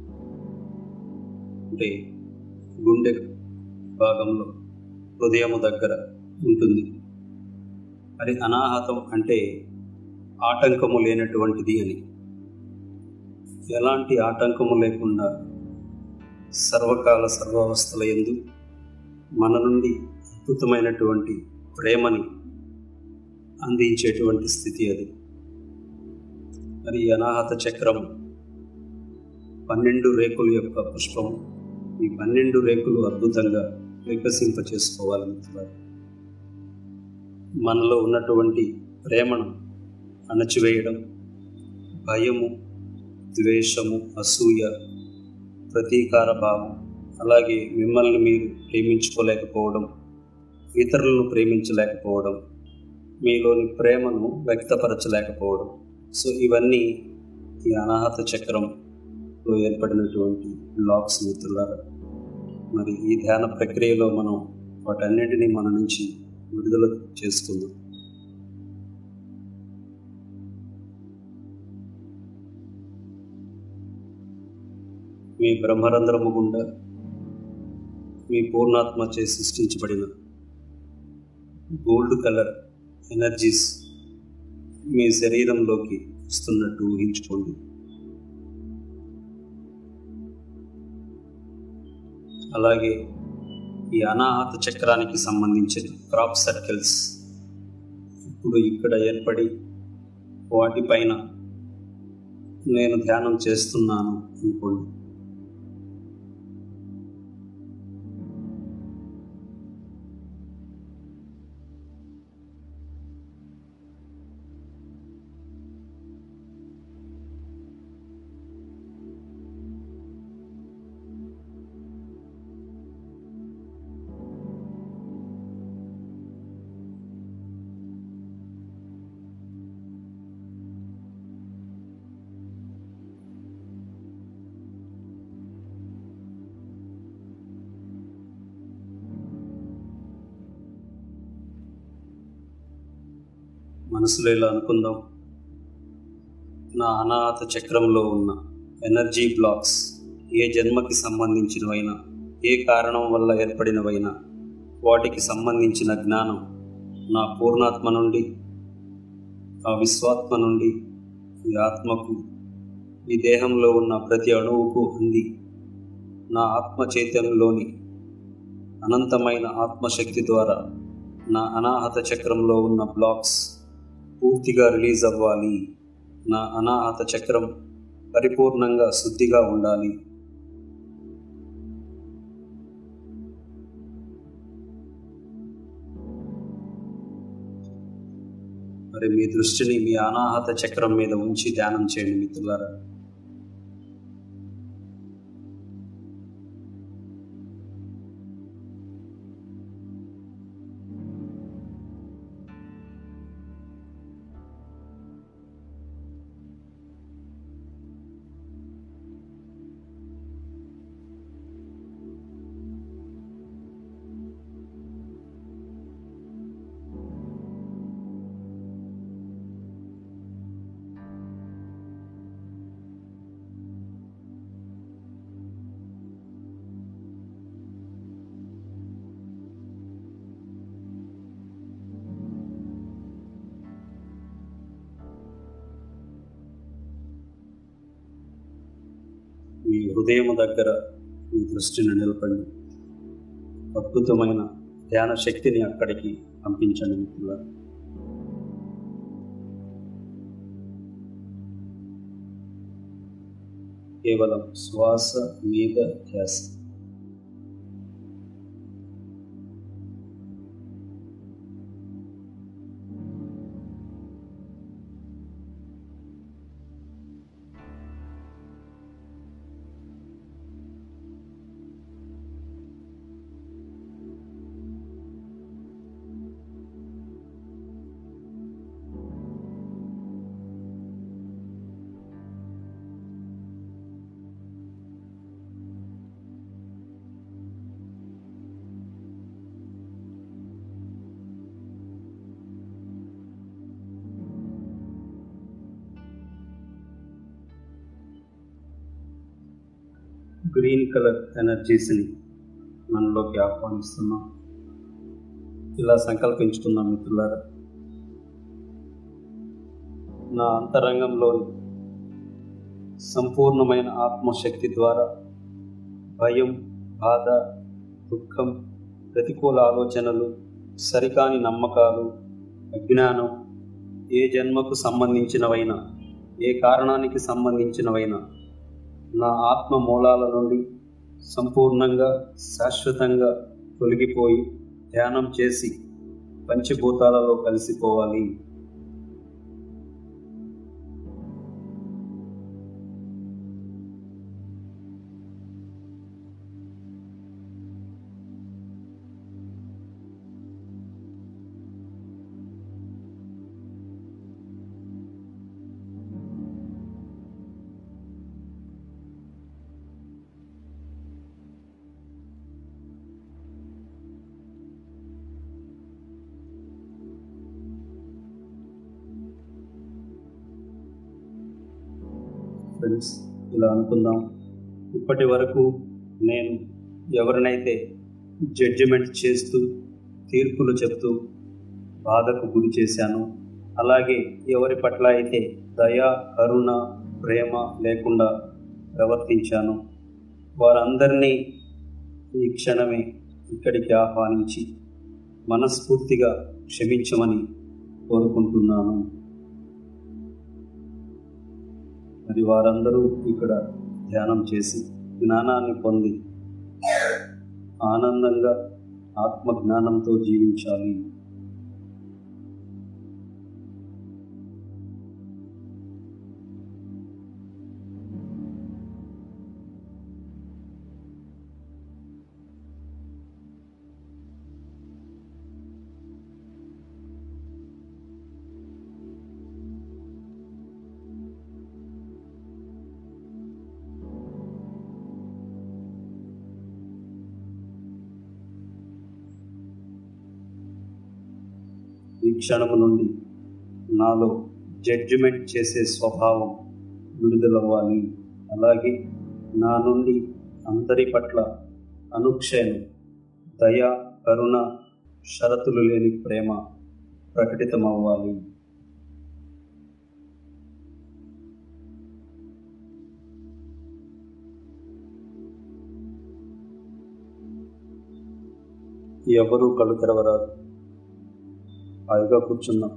అంటే గుండె భాగంలో హృదయము దగ్గర ఉంటుంది అది అనాహతం అంటే ఆటంకము లేనటువంటిది అని ఎలాంటి ఆటంకము లేకుండా సర్వకాల సర్వావస్థల ఎందు మన నుండి అద్భుతమైనటువంటి ప్రేమని అందించేటువంటి స్థితి అది మరి ఈ అనాహత చక్రం పన్నెండు రేకుల యొక్క పుష్పం ఈ పన్నెండు రేకులు అద్భుతంగా వికసింప చేసుకోవాలి మిత్రులారా మనలో ఉన్నటువంటి ప్రేమను అణచివేయడం భయము ద్వేషము అసూయ ప్రతీకార భావం అలాగే మిమ్మల్ని మీరు ప్రేమించుకోలేకపోవడం ఇతరులను ప్రేమించలేకపోవడం మీలోని ప్రేమను వ్యక్తపరచలేకపోవడం సో ఇవన్నీ ఈ అనాహత చక్రంలో ఏర్పడినటువంటి బ్లాక్స్ మిత్రులారా మరి ఈ ధ్యాన ప్రక్రియలో మనం వాటన్నిటినీ మన నుంచి విడుదల చేసుకుందాం మీ బ్రహ్మరంధ్రము గుండా మీ పూర్ణాత్మ చే సృష్టించబడిన గోల్డ్ కలర్ ఎనర్జీస్ మీ శరీరంలోకి వస్తున్నట్టు ఊహించుకోండి అలాగే ఈ అనాహత చక్రానికి సంబంధించిన క్రాప్ సర్కిల్స్ ఇప్పుడు ఇక్కడ ఏర్పడి వాటిపైన నేను ధ్యానం చేస్తున్నాను అనుకోండి మనసులో ఇలా అనుకుందాం నా అనాథ చక్రంలో ఉన్న ఎనర్జీ బ్లాక్స్ ఏ జన్మకి సంబంధించినవైనా ఏ కారణం వల్ల ఏర్పడినవైనా వాటికి సంబంధించిన జ్ఞానం నా పూర్ణాత్మ నుండి ఆ విశ్వాత్మ నుండి ఈ ఆత్మకు ఈ దేహంలో ఉన్న ప్రతి అణువుకు అంది నా ఆత్మ చైతన్యంలోని అనంతమైన ఆత్మశక్తి ద్వారా నా అనాహత చక్రంలో ఉన్న బ్లాక్స్ పూర్తిగా రిలీజ్ అవ్వాలి నా అనాహత చక్రం పరిపూర్ణంగా శుద్ధిగా ఉండాలి మరి మీ దృష్టిని మీ అనాహత చక్రం మీద ఉంచి ధ్యానం చేయండి మిత్రులారా మీ హృదయం దగ్గర మీ దృష్టిని నిలపండి అద్భుతమైన ధ్యాన శక్తిని అక్కడికి పంపించండి మిత్రులారా కేవలం శ్వాస మీద ధ్యాస గ్రీన్ కలర్ ఎనర్జీస్ని మనలోకి ఆహ్వానిస్తున్నాం ఇలా సంకల్పించుకున్నాం మిత్రులారా నా అంతరంగంలోని సంపూర్ణమైన ఆత్మశక్తి ద్వారా భయం బాధ దుఃఖం ప్రతికూల ఆలోచనలు సరికాని నమ్మకాలు అజ్ఞానం ఏ జన్మకు సంబంధించినవైనా ఏ కారణానికి సంబంధించినవైనా నా ఆత్మ మూలాల నుండి సంపూర్ణంగా శాశ్వతంగా తొలగిపోయి ధ్యానం చేసి పంచభూతాలలో కలిసిపోవాలి ఫ్రెండ్స్ ఇలా అనుకుందాం ఇప్పటి వరకు నేను ఎవరినైతే జడ్జిమెంట్ చేస్తూ తీర్పులు చెప్తూ బాధకు గురి చేశానో అలాగే ఎవరి పట్ల అయితే దయ కరుణ ప్రేమ లేకుండా ప్రవర్తించానో వారందరినీ ఈ క్షణమే ఇక్కడికి ఆహ్వానించి మనస్ఫూర్తిగా క్షమించమని కోరుకుంటున్నాను మరి వారందరూ ఇక్కడ ధ్యానం చేసి జ్ఞానాన్ని పొంది ఆనందంగా ఆత్మ జ్ఞానంతో జీవించాలి ఈ క్షణము నుండి నాలో జడ్జిమెంట్ చేసే స్వభావం విడుదలవ్వాలి అలాగే నా నుండి అందరి పట్ల అనుక్షయం దయ కరుణ షరతులు లేని ప్రేమ ప్రకటితమవ్వాలి ఎవరూ కళ్ళు తెరవరాదు హాయిగా కూర్చున్నాం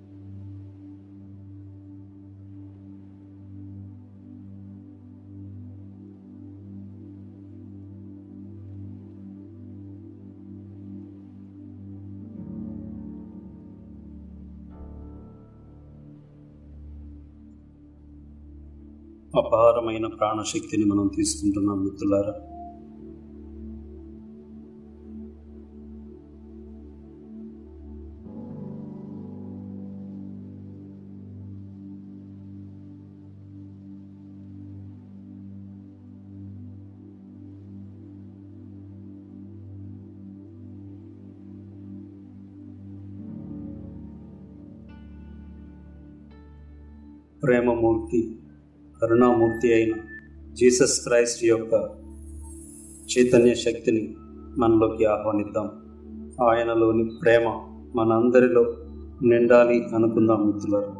అపారమైన ప్రాణశక్తిని మనం తీసుకుంటున్నాం మిత్రులారా ప్రేమమూర్తి కరుణామూర్తి అయిన జీసస్ క్రైస్ట్ యొక్క చైతన్య శక్తిని మనలోకి ఆహ్వానిద్దాం ఆయనలోని ప్రేమ మనందరిలో నిండాలి అనుకుందాం మిత్రులారు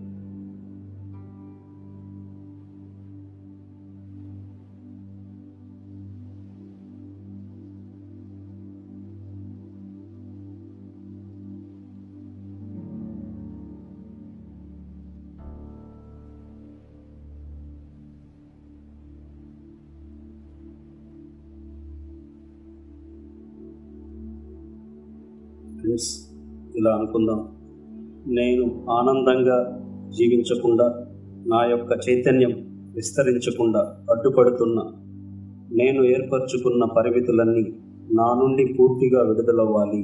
ఫ్రెండ్స్ ఇలా అనుకుందాం నేను ఆనందంగా జీవించకుండా నా యొక్క చైతన్యం విస్తరించకుండా అడ్డుపడుతున్న నేను ఏర్పరచుకున్న పరిమితులన్నీ నా నుండి పూర్తిగా విడుదలవ్వాలి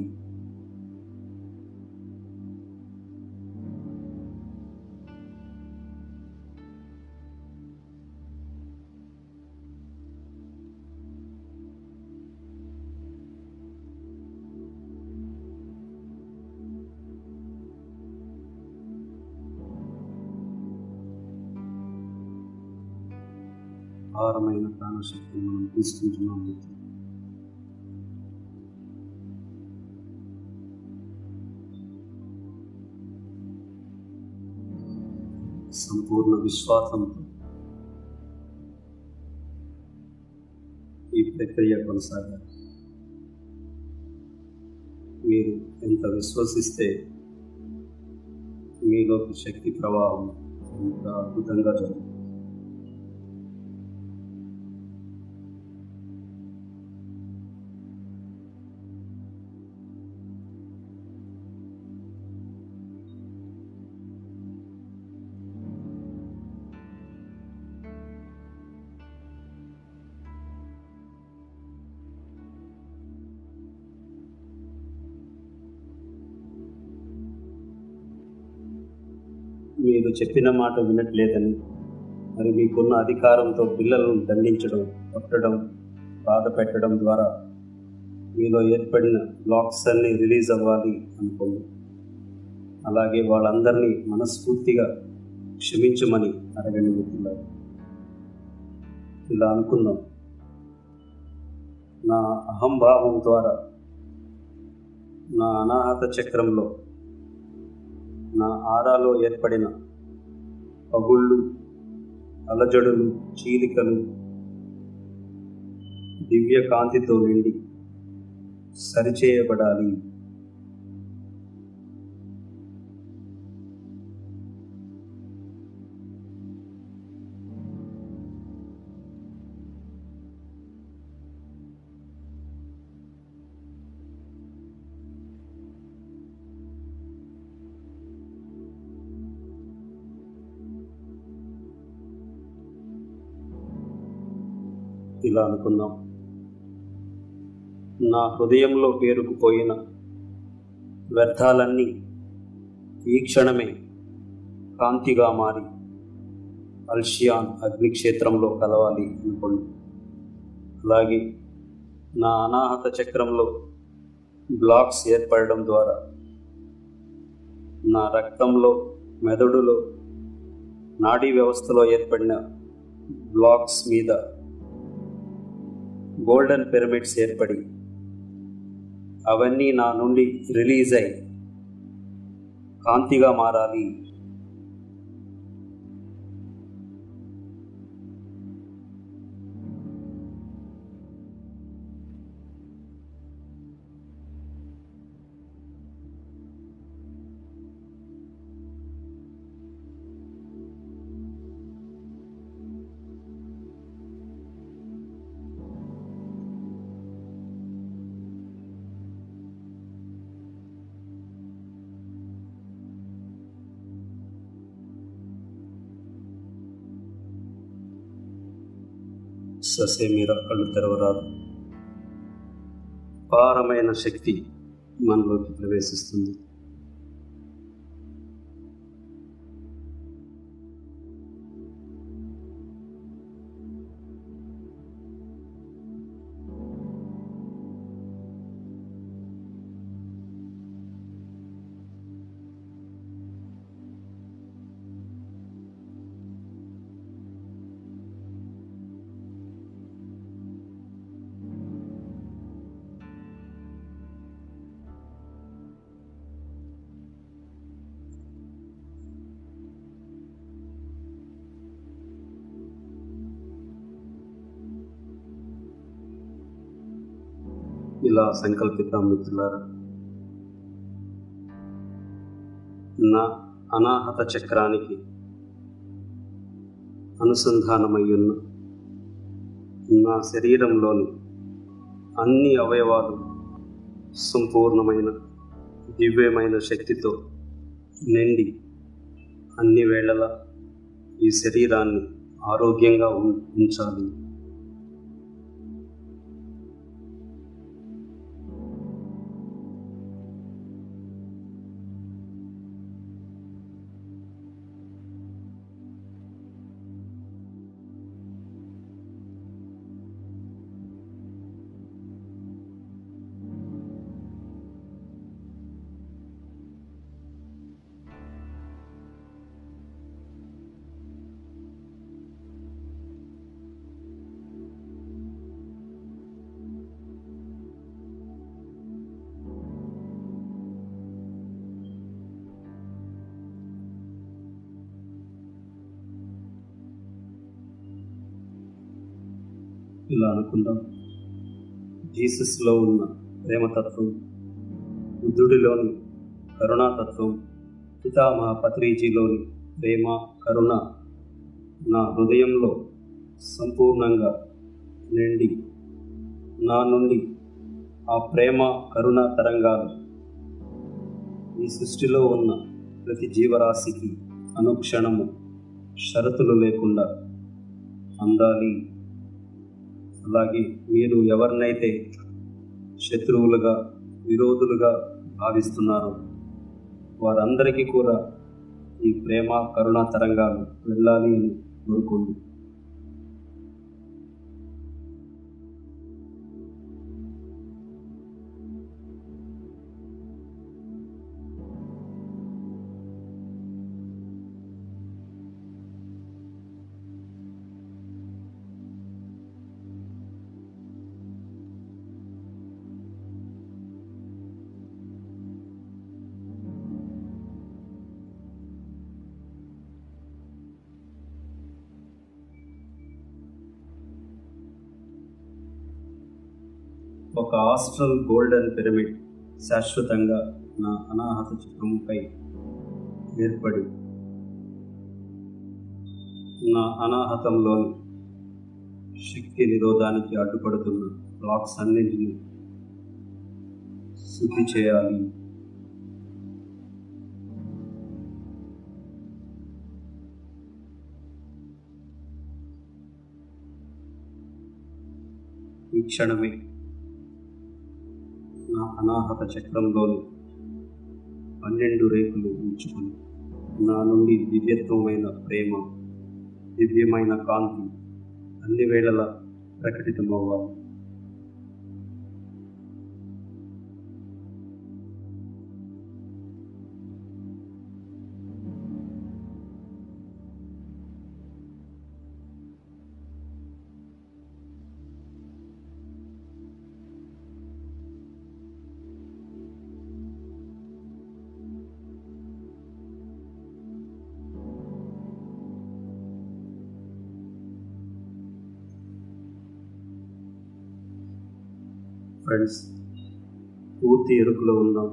అపారమైన ప్రాణశక్తిని మనం తీసుకుంటున్నాం మిత్రులు. సంపూర్ణ విశ్వాసంతో ఈ ప్రక్రియ కొనసాగాలి మీరు ఎంత విశ్వసిస్తే మీలోకి శక్తి ప్రవాహం ఎంత అద్భుతంగా జరుగుతుంది మీరు చెప్పిన మాట వినట్లేదని మరి మీకున్న అధికారంతో పిల్లలను దండించడం కొట్టడం బాధ పెట్టడం ద్వారా మీలో ఏర్పడిన బ్లాక్స్ అన్ని రిలీజ్ అవ్వాలి అనుకోండి అలాగే వాళ్ళందరినీ మనస్ఫూర్తిగా క్షమించమని అడగండి మిత్రులారు ఇలా అనుకుందాం నా అహంభావం ద్వారా నా అనాహత చక్రంలో నా ఆరాలో ఏర్పడిన పగుళ్ళు అలజడులు చీలికలు దివ్య కాంతితో నిండి సరిచేయబడాలి ఇలా అనుకుందాం నా హృదయంలో పేరుకుపోయిన వ్యర్థాలన్నీ ఈ క్షణమే కాంతిగా మారి అల్షియాన్ అగ్నిక్షేత్రంలో కలవాలి అనుకోండి అలాగే నా అనాహత చక్రంలో బ్లాక్స్ ఏర్పడడం ద్వారా నా రక్తంలో మెదడులో నాడీ వ్యవస్థలో ఏర్పడిన బ్లాక్స్ మీద గోల్డెన్ పిరమిడ్స్ ఏర్పడి అవన్నీ నా నుండి రిలీజ్ అయి కాంతిగా మారాలి ససే మీరు కళ్ళు తెరవరాదు అపారమైన శక్తి మనలోకి ప్రవేశిస్తుంది ఇలా సంకల్పిద్దాం మిత్రులారా నా అనాహత చక్రానికి అనుసంధానమయ్యున్న నా శరీరంలోని అన్ని అవయవాలు సంపూర్ణమైన దివ్యమైన శక్తితో నిండి అన్ని వేళలా ఈ శరీరాన్ని ఆరోగ్యంగా ఉం- ఉంచాలి ఇలా అనుకుందాం జీసస్లో ఉన్న ప్రేమతత్వం బుద్ధుడిలోని కరుణాతత్వం పితామహ పత్రిజీలోని ప్రేమ కరుణ నా హృదయంలో సంపూర్ణంగా నిండి నా నుండి ఆ ప్రేమ కరుణ తరంగాలు ఈ సృష్టిలో ఉన్న ప్రతి జీవరాశికి అనుక్షణము షరతులు లేకుండా అందాలి అలాగే మీరు ఎవరినైతే శత్రువులుగా విరోధులుగా భావిస్తున్నారో వారందరికీ కూడా ఈ ప్రేమ కరుణ తరంగాలు వెళ్ళాలి అని కోరుకోండి ఒక ఆస్ట్రల్ గోల్డెన్ పిరమిడ్ శాశ్వతంగా నా అనాహత చక్రముపై ఏర్పడి నా అనాహతంలోని శక్తి నిరోధానికి అడ్డుపడుతున్న బ్లాక్స్ అన్నింటినీ శుద్ధి చేయాలి ఈ క్షణమే నా అనాహత చక్రంలోని పన్నెండు రేకులు ఉంచుకొని నా నుండి దివ్యత్వమైన ప్రేమ దివ్యమైన కాంతి అన్ని వేళలా ప్రకటితమవ్వాలి ఫ్రెండ్స్ పూర్తి ఎరుకులో ఉన్నాం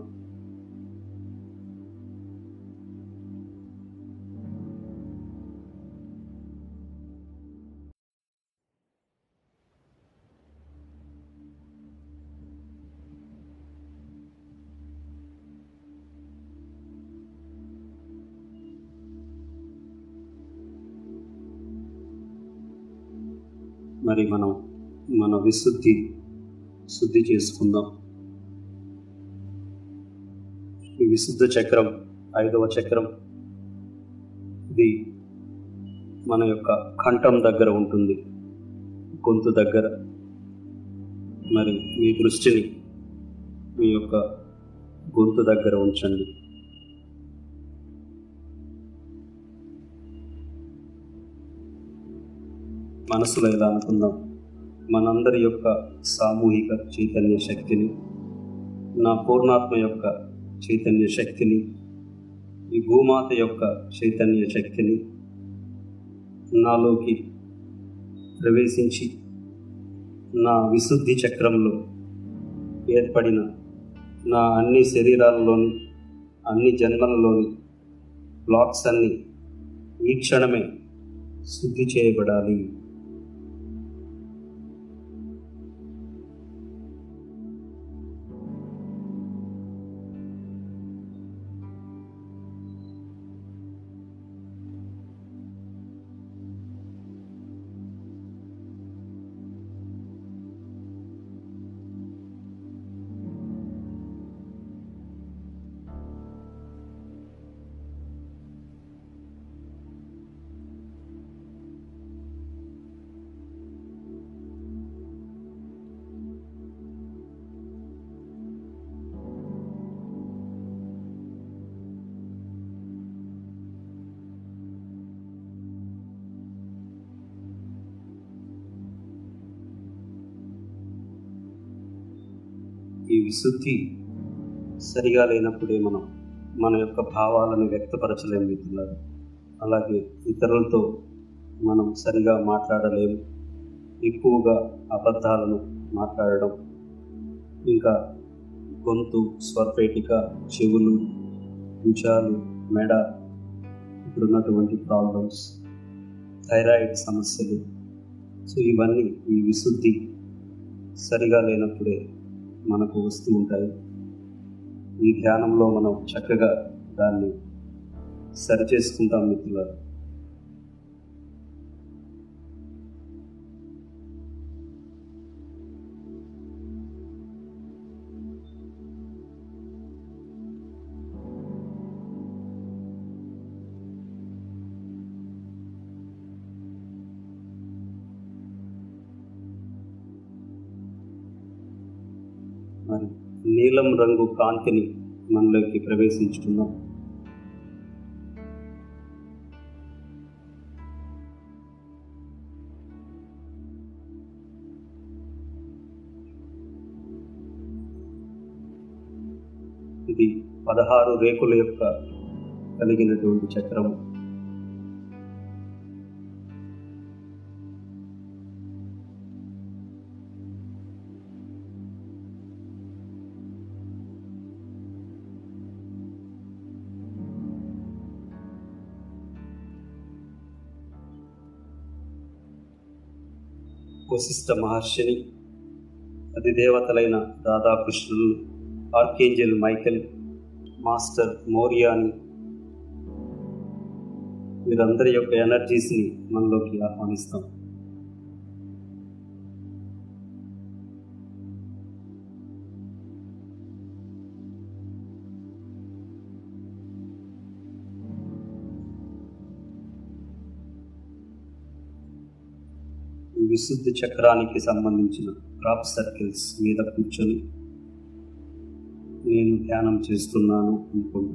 మరి మనం మన విశుద్ధి శుద్ధి చేసుకుందాం ఈ విశుద్ధ చక్రం ఐదవ చక్రం ఇది మన యొక్క కంఠం దగ్గర ఉంటుంది గొంతు దగ్గర మరి మీ దృష్టిని మీ యొక్క గొంతు దగ్గర ఉంచండి మనసులో ఇలా అనుకుందాం మనందరి యొక్క సామూహిక చైతన్య శక్తిని నా పూర్ణాత్మ యొక్క చైతన్య శక్తిని ఈ భూమాత యొక్క చైతన్య శక్తిని నాలోకి ప్రవేశించి నా విశుద్ధి చక్రంలో ఏర్పడిన నా అన్ని శరీరాలలోని అన్ని జన్మలలోని బ్లాక్స్ అన్ని ఈ క్షణమే శుద్ధి చేయబడాలి ఈ విశుద్ధి సరిగా లేనప్పుడే మనం మన యొక్క భావాలను వ్యక్తపరచలేము మిత్రులారు అలాగే ఇతరులతో మనం సరిగా మాట్లాడలేము ఎక్కువగా అబద్ధాలను మాట్లాడడం ఇంకా గొంతు స్వరపేటిక చెవులు భుజాలు మెడ ఇప్పుడున్నటువంటి ప్రాబ్లమ్స్ థైరాయిడ్ సమస్యలు సో ఇవన్నీ ఈ విశుద్ధి సరిగా లేనప్పుడే మనకు వస్తూ ఉంటాయి ఈ ధ్యానంలో మనం చక్కగా దాన్ని సరి చేసుకుంటాం మిత్రులారు మరి నీలం రంగు కాంతిని మనలోకి ప్రవేశించుకుందాం ఇది పదహారు రేకుల యొక్క కలిగినటువంటి చక్రము వశిష్ఠ మహర్షిని అధిదేవతలైన రాధాకృష్ణులు ఆర్కేంజల్ మైకెల్ మాస్టర్ మోరియాని వీరందరి యొక్క ఎనర్జీస్ని మనలోకి ఆహ్వానిస్తాం ఈ విశుద్ధి చక్రానికి సంబంధించిన క్రాప్ సర్కిల్స్ మీద కూర్చొని నేను ధ్యానం చేస్తున్నాను అనుకోండి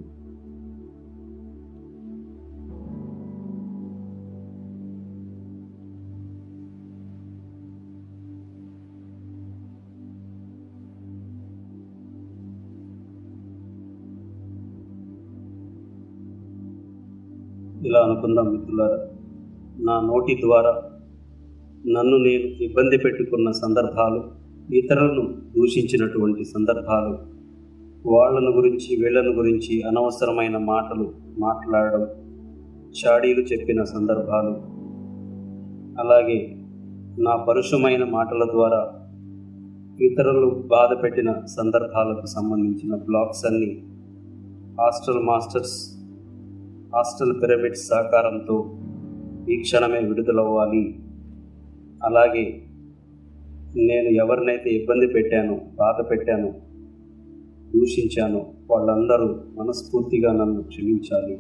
ఇలా అనుకుందాం మిత్రులారా నా నోటి ద్వారా నన్ను నేను ఇబ్బంది పెట్టుకున్న సందర్భాలు ఇతరులను దూషించినటువంటి సందర్భాలు వాళ్ళను గురించి వీళ్ళను గురించి అనవసరమైన మాటలు మాట్లాడడం చాడీలు చెప్పిన సందర్భాలు అలాగే నా పరుషమైన మాటల ద్వారా ఇతరులు బాధ పెట్టిన సందర్భాలకు సంబంధించిన బ్లాగ్స్ అన్నీ హాస్టల్ మాస్టర్స్ హాస్టల్ పిరమిడ్ సహకారంతో ఈ క్షణమే విడుదలవ్వాలి అలాగే నేను ఎవరినైతే ఇబ్బంది పెట్టానో బాధ పెట్టానో దూషించానో వాళ్ళందరూ మనస్ఫూర్తిగా నన్ను క్షమించాలి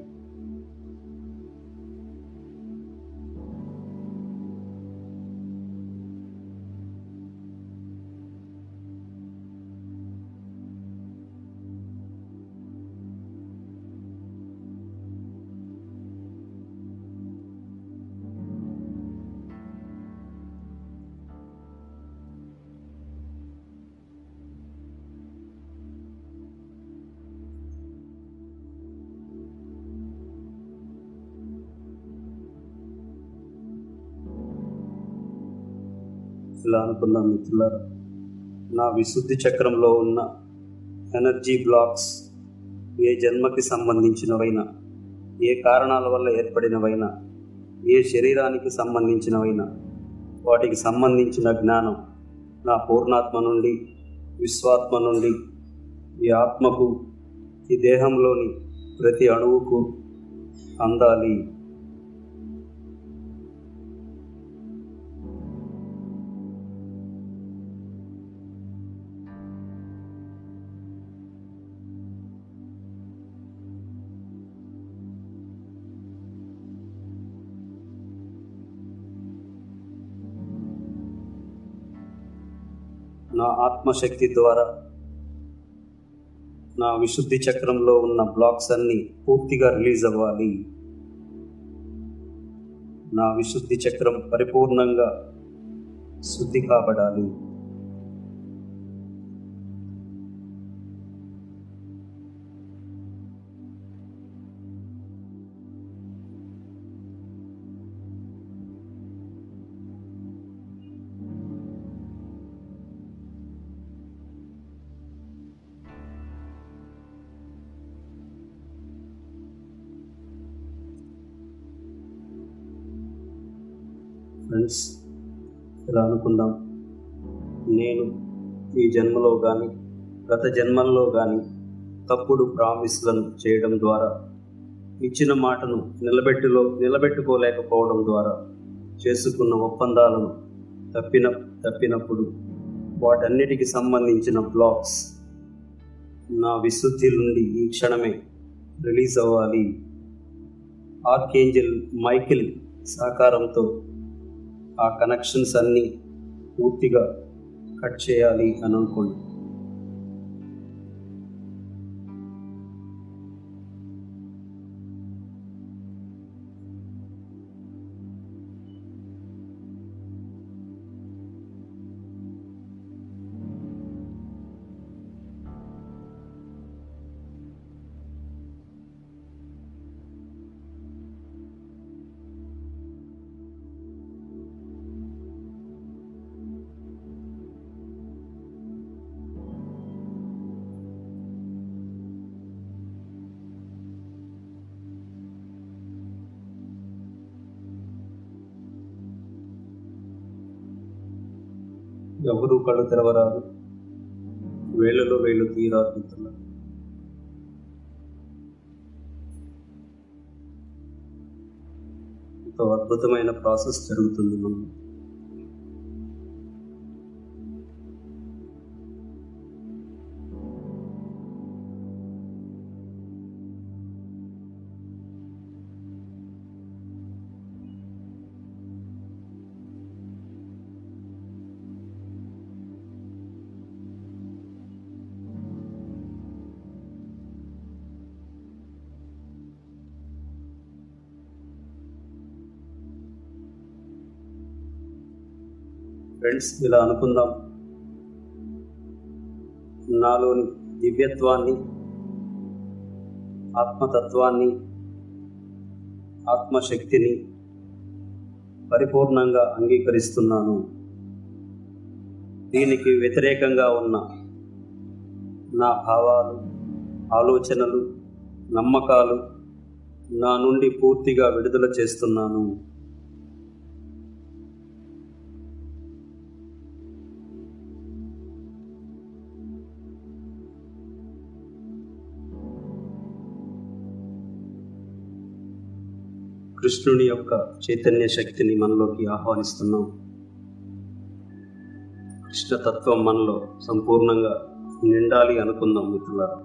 ఇలా అనుకుందాం మిత్రులారా నా విశుద్ధి చక్రంలో ఉన్న ఎనర్జీ బ్లాక్స్ ఏ జన్మకి సంబంధించినవైనా ఏ కారణాల వల్ల ఏర్పడినవైనా ఏ శరీరానికి సంబంధించినవైనా వాటికి సంబంధించిన జ్ఞానం నా పూర్ణాత్మ నుండి విశ్వాత్మ నుండి ఈ ఆత్మకు ఈ దేహంలోని ప్రతి అణువుకు అందాలి నా ఆత్మశక్తి ద్వారా నా విశుద్ధి చక్రంలో ఉన్న బ్లాక్స్ అన్నీ పూర్తిగా రిలీజ్ అవ్వాలి నా విశుద్ధి చక్రం పరిపూర్ణంగా శుద్ధి కాబడాలి ఫ్రెండ్స్ ఇలా అనుకుందాం నేను ఈ జన్మలో కానీ గత జన్మల్లో కానీ తప్పుడు ప్రామిస్లను చేయడం ద్వారా ఇచ్చిన మాటను నిలబెట్టులో నిలబెట్టుకోలేకపోవడం ద్వారా చేసుకున్న ఒప్పందాలను తప్పిన తప్పినప్పుడు వాటన్నిటికి సంబంధించిన బ్లాక్స్ నా విశుద్ధి నుండి ఈ క్షణమే రిలీజ్ అవ్వాలి ఆర్కేంజల్ మైకిల్ సహకారంతో ఆ కనెక్షన్స్ అన్నీ పూర్తిగా కట్ చేయాలి అని అనుకోండి ఎవరు కళ్ళు తెరవరాదు వేళ్ళలో వేళ్ళు తీరారు మిత్రులారా ఒక అద్భుతమైన ప్రాసెస్ జరుగుతుంది మనం ఫ్రెండ్స్ ఇలా అనుకుందాం నాలోని దివ్యత్వాన్ని ఆత్మతత్వాన్ని ఆత్మశక్తిని పరిపూర్ణంగా అంగీకరిస్తున్నాను దీనికి వ్యతిరేకంగా ఉన్న నా భావాలు ఆలోచనలు నమ్మకాలు నా నుండి పూర్తిగా విడుదల చేస్తున్నాను కృష్ణుని యొక్క చైతన్య శక్తిని మనలోకి ఆహ్వానిస్తున్నాం కృష్ణతత్వం మనలో సంపూర్ణంగా నిండాలి అనుకుందాం మిత్రులారా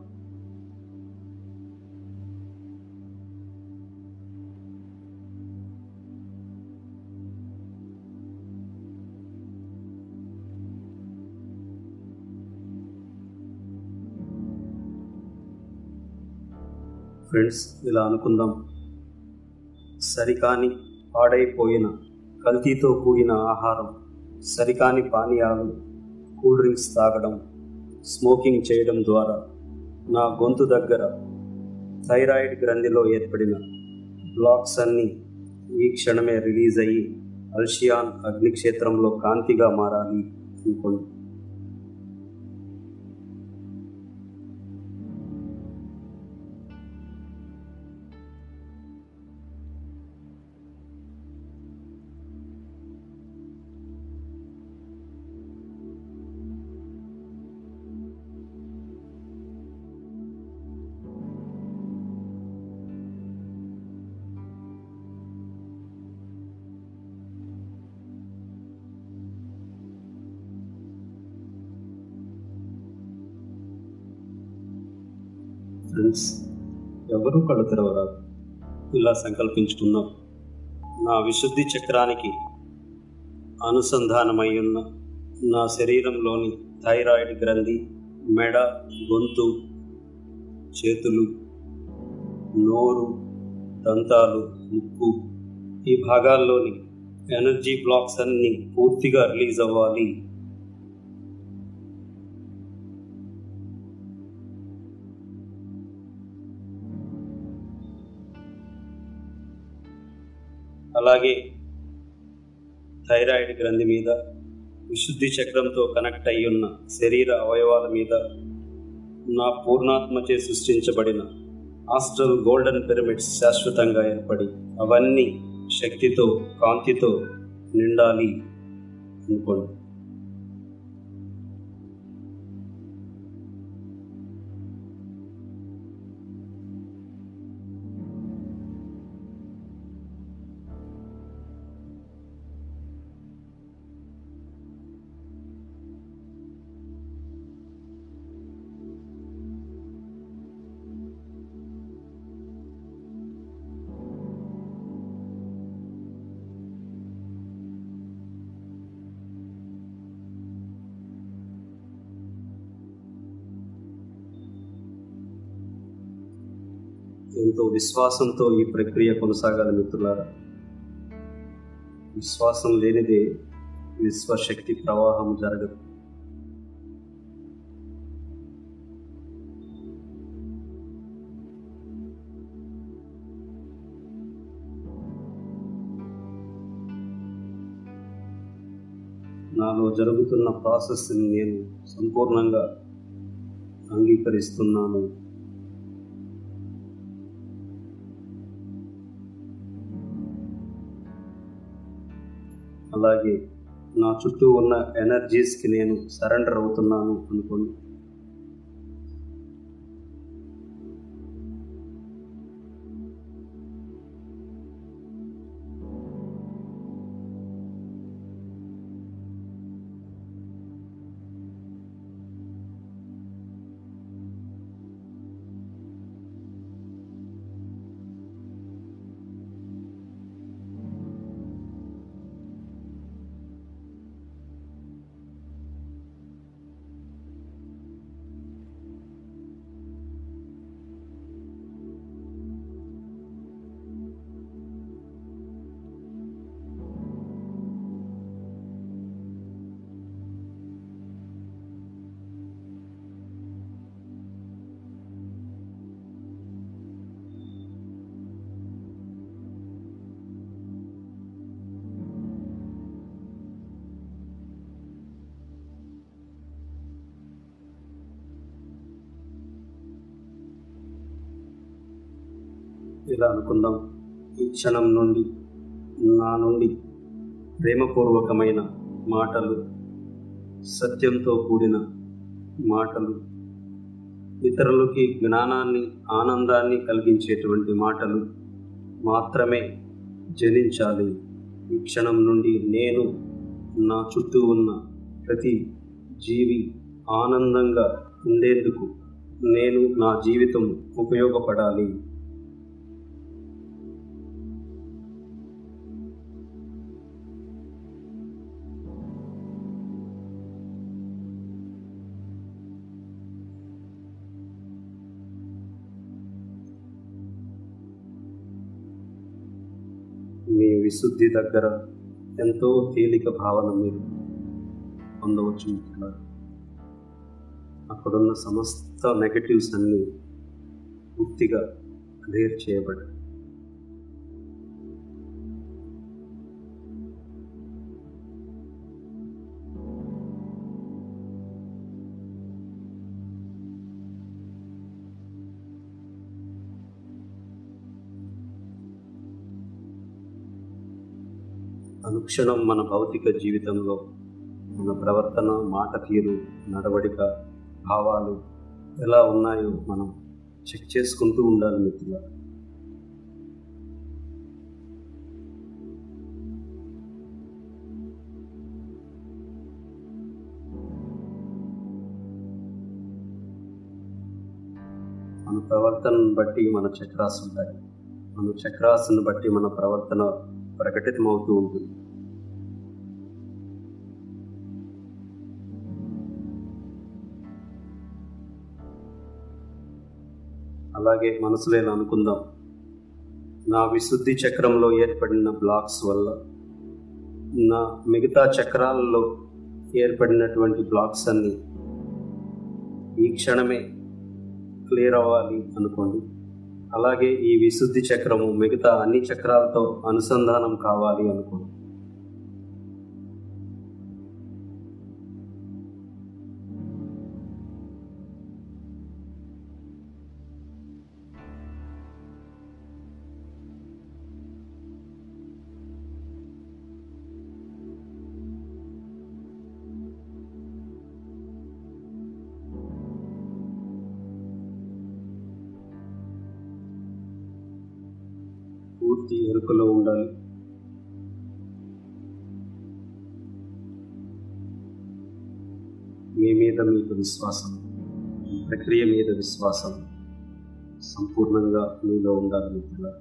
ఫ్రెండ్స్ ఇలా అనుకుందాం సరికాని పాడైపోయిన కల్తీతో కూడిన ఆహారం సరికాని పానీయాలు కూల్ డ్రింక్స్ తాగడం స్మోకింగ్ చేయడం ద్వారా నా గొంతు దగ్గర థైరాయిడ్ గ్రంథిలో ఏర్పడిన బ్లాక్స్ అన్నీ ఈ క్షణమే రిలీజ్ అయ్యి అల్షియాన్ అగ్నిక్షేత్రంలో కాంతిగా మారాలి అనుకోండి ఫ్రెండ్స్ ఎవరు కళ్ళు తెరవరాదు ఇలా సంకల్పించుకున్నాం నా విశుద్ధి చక్రానికి అనుసంధానమై ఉన్న నా శరీరంలోని థైరాయిడ్ గ్రంథి మెడ గొంతు చేతులు నోరు దంతాలు ముక్కు ఈ భాగాల్లోని ఎనర్జీ బ్లాక్స్ అన్ని పూర్తిగా రిలీజ్ అవ్వాలి అలాగే థైరాయిడ్ గ్రంథి మీద విశుద్ధి చక్రంతో కనెక్ట్ అయి ఉన్న శరీర అవయవాల మీద నా పూర్ణాత్మచే సృష్టించబడిన ఆస్ట్రల్ గోల్డెన్ పిరమిడ్స్ శాశ్వతంగా ఏర్పడి అవన్నీ శక్తితో కాంతితో నిండాలి అనుకోండి ఎంతో విశ్వాసంతో ఈ ప్రక్రియ కొనసాగాలి మిత్రులారా విశ్వాసం లేనిదే విశ్వశక్తి ప్రవాహం జరగదు నాలో జరుగుతున్న ప్రాసెస్ని నేను సంపూర్ణంగా అంగీకరిస్తున్నాను అలాగే నా చుట్టూ ఉన్న ఎనర్జీస్కి నేను సరెండర్ అవుతున్నాను అనుకోండి ఇలా అనుకుందాం ఈ క్షణం నుండి నా నుండి ప్రేమపూర్వకమైన మాటలు సత్యంతో కూడిన మాటలు ఇతరులకి జ్ఞానాన్ని ఆనందాన్ని కలిగించేటువంటి మాటలు మాత్రమే జనించాలి ఈ క్షణం నుండి నేను నా చుట్టూ ఉన్న ప్రతి జీవి ఆనందంగా ఉండేందుకు నేను నా జీవితం ఉపయోగపడాలి మీ విశుద్ధి దగ్గర ఎంతో తేలిక భావన మీరు పొందవచ్చు మిత్రులారా అక్కడున్న సమస్త నెగటివ్స్ అన్నీ పూర్తిగా క్లియర్ చేయబడి అనుక్షణం మన భౌతిక జీవితంలో మన ప్రవర్తన మాట తీరు నడవడిక భావాలు ఎలా ఉన్నాయో మనం చెక్ చేసుకుంటూ ఉండాలి మిత్రుల మన ప్రవర్తనను బట్టి మన చక్రాస్ ఉంటాయి మన చక్రాస్ను బట్టి మన ప్రవర్తన ప్రకటితమవుతూ ఉంటుంది అలాగే మనసులో ఇలా అనుకుందాం నా విశుద్ధి చక్రంలో ఏర్పడిన బ్లాక్స్ వల్ల నా మిగతా చక్రాలలో ఏర్పడినటువంటి బ్లాక్స్ అన్ని ఈ క్షణమే క్లియర్ అవ్వాలి అనుకోండి అలాగే ఈ విశుద్ధి చక్రము మిగతా అన్ని చక్రాలతో అనుసంధానం కావాలి అనుకోండి పూర్తి ఎరుకలో ఉండాలి మీ మీద మీకు విశ్వాసం ఈ ప్రక్రియ మీద విశ్వాసం సంపూర్ణంగా మీలో ఉండాలి మిత్రుల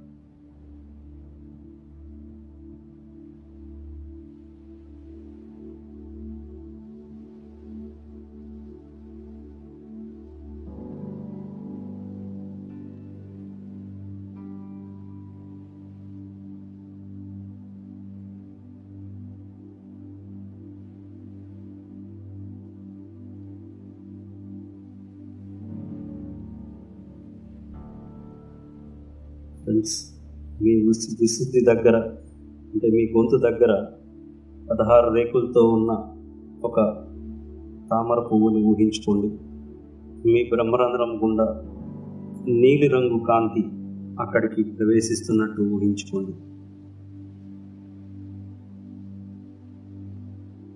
ఫ్రెండ్స్ మీ విశు- విశుద్ధి దగ్గర అంటే మీ గొంతు దగ్గర పదహారు రేకులతో ఉన్న ఒక తామర పువ్వుని ఊహించుకోండి మీ బ్రహ్మరంధ్రం గుండా నీలి రంగు కాంతి అక్కడికి ప్రవేశిస్తున్నట్టు ఊహించుకోండి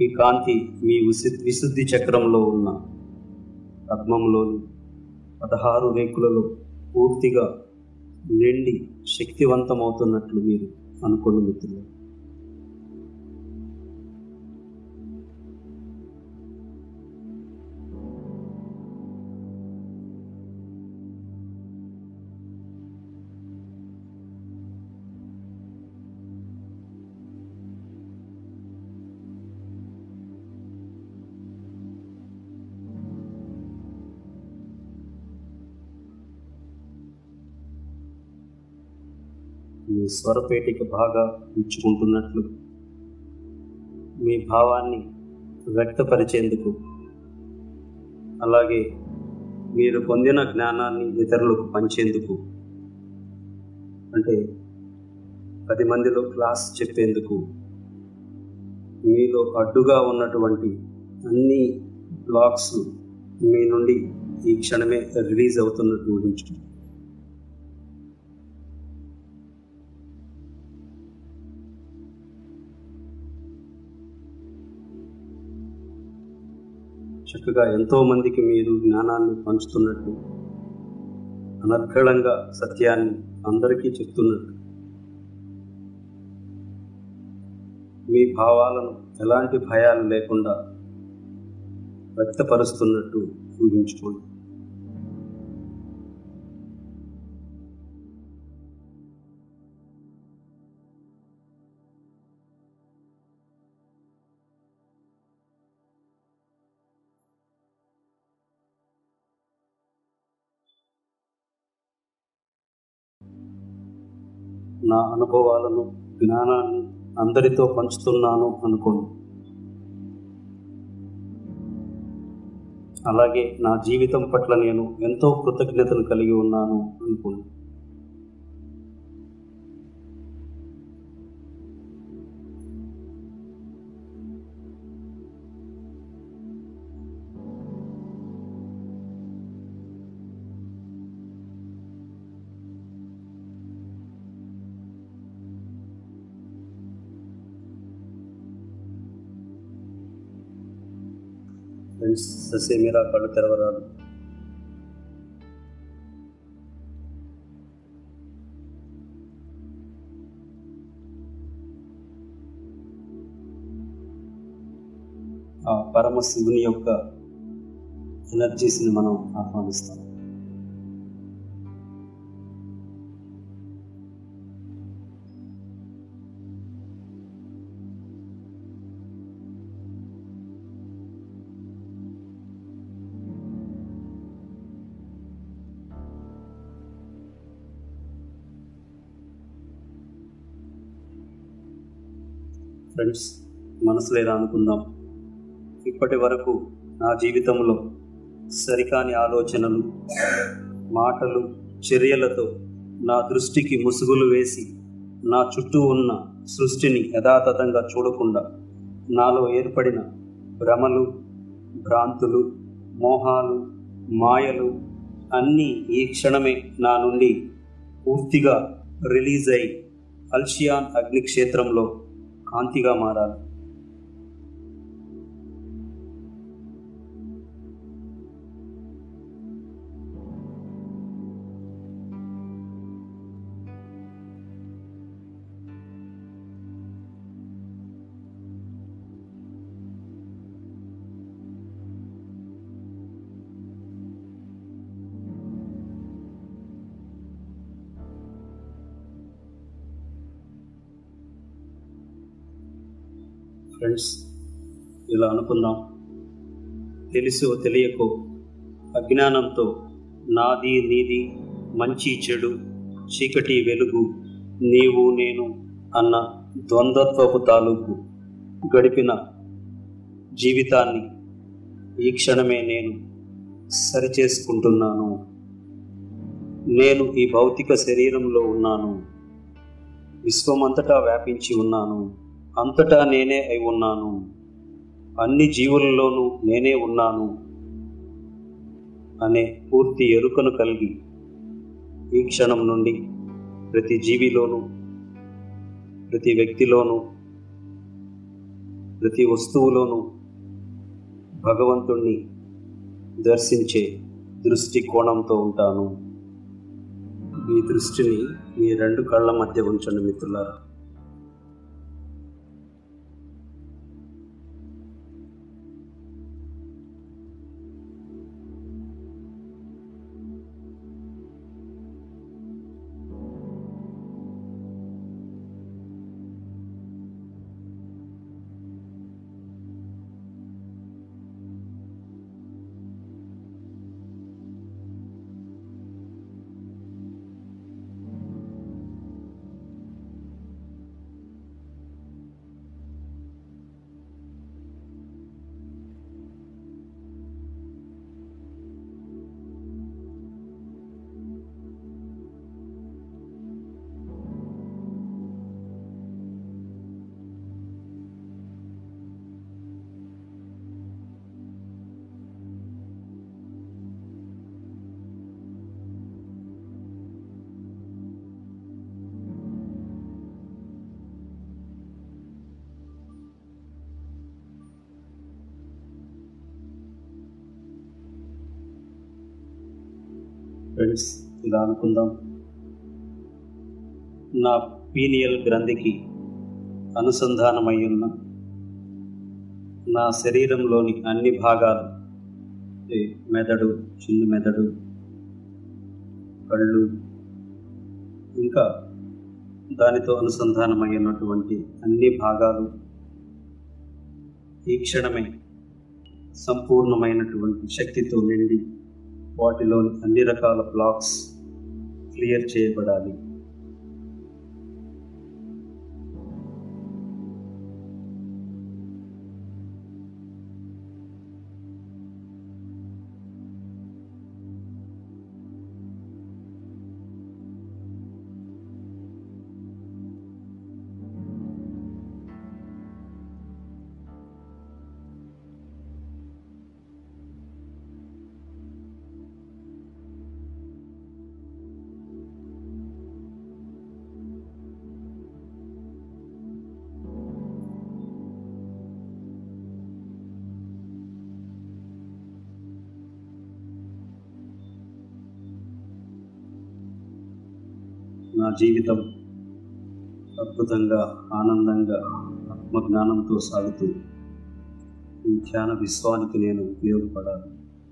ఈ కాంతి మీ విశు- విశుద్ధి చక్రంలో ఉన్న పద్మంలోని పదహారు రేకులలో పూర్తిగా నిండి శక్తివంతమవుతున్నట్లు మీరు అనుకోండి మిత్రులు మీ స్వరపేటిక బాగా ఇచ్చుకుంటున్నట్లు మీ భావాన్ని వ్యక్తపరిచేందుకు అలాగే మీరు పొందిన జ్ఞానాన్ని ఇతరులకు పంచేందుకు అంటే పది మందిలో క్లాస్ చెప్పేందుకు మీలో అడ్డుగా ఉన్నటువంటి అన్ని బ్లాక్స్ మీ నుండి ఈ క్షణమే రిలీజ్ అవుతున్నట్టు ఊహించుకోండి చక్కగా ఎంతో మందికి మీరు జ్ఞానాన్ని పంచుతున్నట్టు అనర్గళంగా సత్యాన్ని అందరికీ చెప్తున్నట్టు మీ భావాలను ఎలాంటి భయాలు లేకుండా వ్యక్తపరుస్తున్నట్టు ఊహించుకోండి నా అనుభవాలను జ్ఞానాన్ని అందరితో పంచుతున్నాను అనుకోండి అలాగే నా జీవితం పట్ల నేను ఎంతో కృతజ్ఞతను కలిగి ఉన్నాను అనుకోండి ఫ్రెండ్స్ ససేమిరా కళ్ళు తెరవరాదు ఆ పరమశివుని యొక్క ఎనర్జీస్ని మనం ఆహ్వానిస్తాం ఫ్రెండ్స్ మనసులో ఇలా అనుకుందాం ఇప్పటి వరకు నా జీవితంలో సరికాని ఆలోచనలు మాటలు చర్యలతో నా దృష్టికి ముసుగులు వేసి నా చుట్టూ ఉన్న సృష్టిని యథాతథంగా చూడకుండా నాలో ఏర్పడిన భ్రమలు భ్రాంతులు మోహాలు మాయలు అన్నీ ఈ క్షణమే నా నుండి పూర్తిగా రిలీజ్ అయి అల్షియాన్ అగ్నిక్షేత్రంలో కాంతిగా మారాలి ఫ్రెండ్స్ ఇలా అనుకుందాం తెలుసో తెలియకో అజ్ఞానంతో నాది నీది మంచి చెడు చీకటి వెలుగు నీవు నేను అన్న ద్వంద్వత్వపు తాలూకు గడిపిన జీవితాన్ని ఈ క్షణమే నేను సరిచేసుకుంటున్నాను నేను ఈ భౌతిక శరీరంలో ఉన్నాను విశ్వమంతటా వ్యాపించి ఉన్నాను అంతటా నేనే అయి ఉన్నాను అన్ని జీవులలోనూ నేనే ఉన్నాను అనే పూర్తి ఎరుకను కలిగి ఈ క్షణం నుండి ప్రతి జీవిలోనూ ప్రతి వ్యక్తిలోనూ ప్రతి వస్తువులోనూ భగవంతుణ్ణి దర్శించే దృష్టి కోణంతో ఉంటాను మీ దృష్టిని మీ రెండు కళ్ళ మధ్య ఉంచండి మిత్రులారా ఫ్రెండ్స్ ఇలా అనుకుందాం నా పీనియల్ గ్రంథికి అనుసంధానమై ఉన్న నా శరీరంలోని అన్ని భాగాలు అంటే మెదడు చిన్న మెదడు కళ్ళు ఇంకా దానితో అనుసంధానమై ఉన్నటువంటి అన్ని భాగాలు ఈ క్షణమే సంపూర్ణమైనటువంటి శక్తితో నిండి వాటిలోని అన్ని రకాల బ్లాక్స్ క్లియర్ చేయబడాలి నా జీవితం అద్భుతంగా ఆనందంగా ఆత్మజ్ఞానంతో సాగుతూ ఈ ధ్యాన విశ్వానికి నేను ఉపయోగపడాలి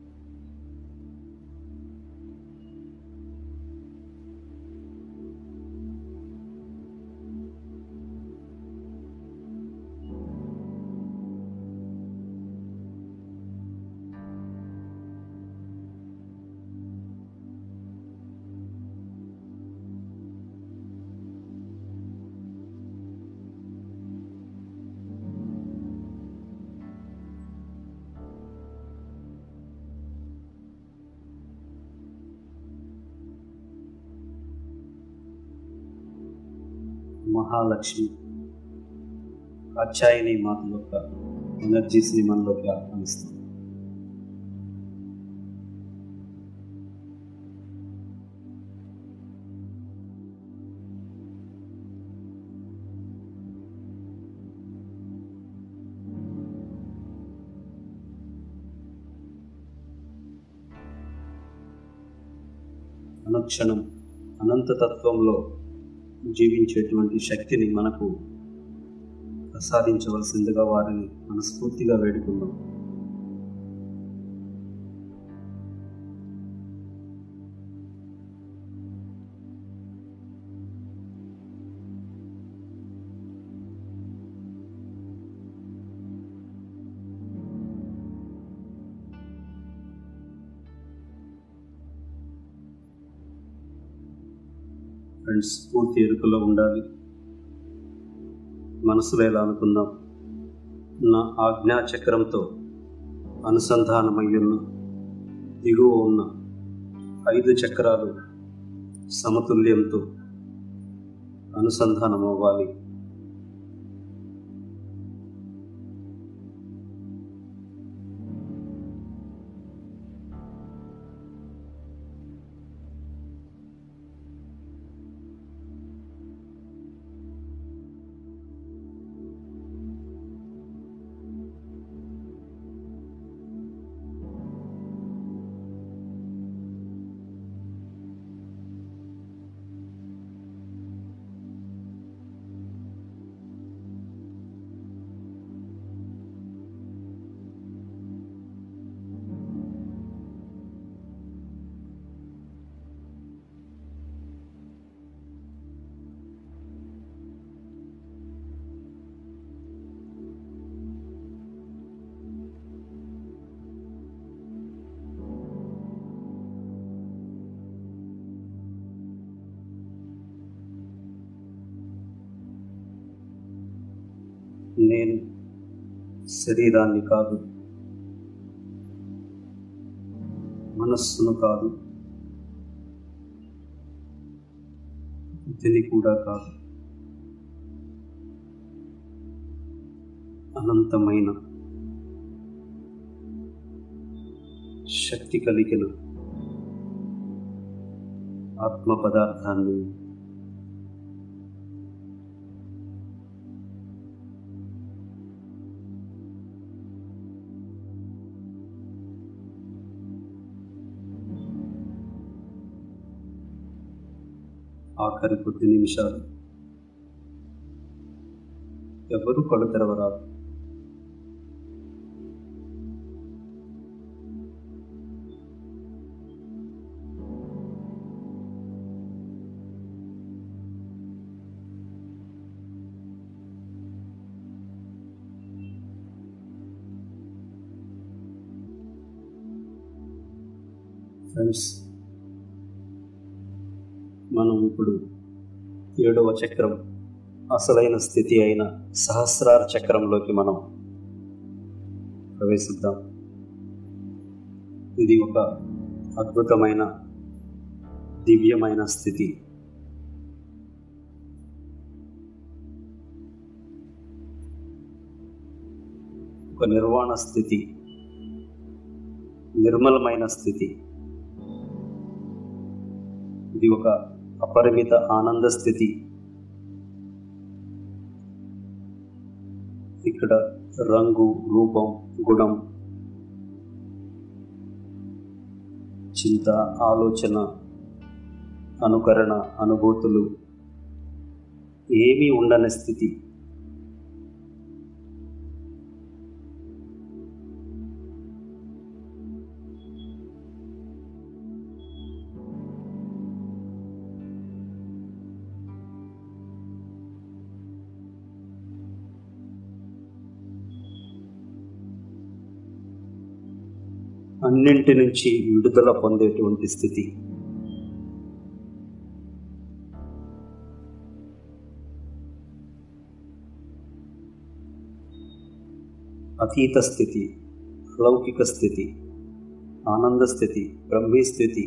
మహాలక్ష్మి కాచాయిని మాత యొక్క ఎనర్జీస్ని మనలోకి ఆహ్వానిస్తాం అనుక్షణం అనంతతత్వంలో జీవించేటువంటి శక్తిని మనకు ప్రసాదించవలసిందిగా వారిని మనస్ఫూర్తిగా వేడుకుందాం ఫ్రెండ్స్ పూర్తి ఎరుకలో ఉండాలి మనసులో ఎలా అనుకుందాం నా ఆజ్ఞా చక్రంతో అనుసంధానమయ్యున్న దిగువ ఉన్న ఐదు చక్రాలు సమతుల్యంతో అనుసంధానం అవ్వాలి నేను శరీరాన్ని కాదు మనస్సును కాదు బుద్ధిని కూడా కాదు అనంతమైన శక్తి కలిగిన ఆత్మ పదార్థాన్ని ఆఖరి కొద్ది నిమిషాలు ఎవరు కళ్ళు తెరవరాదు ఫ్రెండ్స్ మనం ఇప్పుడు ఏడవ చక్రం అసలైన స్థితి అయిన సహస్రార చక్రంలోకి మనం ప్రవేశిద్దాం ఇది ఒక అద్భుతమైన దివ్యమైన స్థితి ఒక నిర్వాణ స్థితి నిర్మలమైన స్థితి ఇది ఒక అపరిమిత ఆనంద స్థితి ఇక్కడ రంగు రూపం గుణం చింత ఆలోచన అనుకరణ అనుభూతులు ఏమీ ఉండని స్థితి అన్నింటి నుంచి విడుదల పొందేటువంటి స్థితి అతీత స్థితి లౌకిక స్థితి ఆనంద స్థితి బ్రహ్మీ స్థితి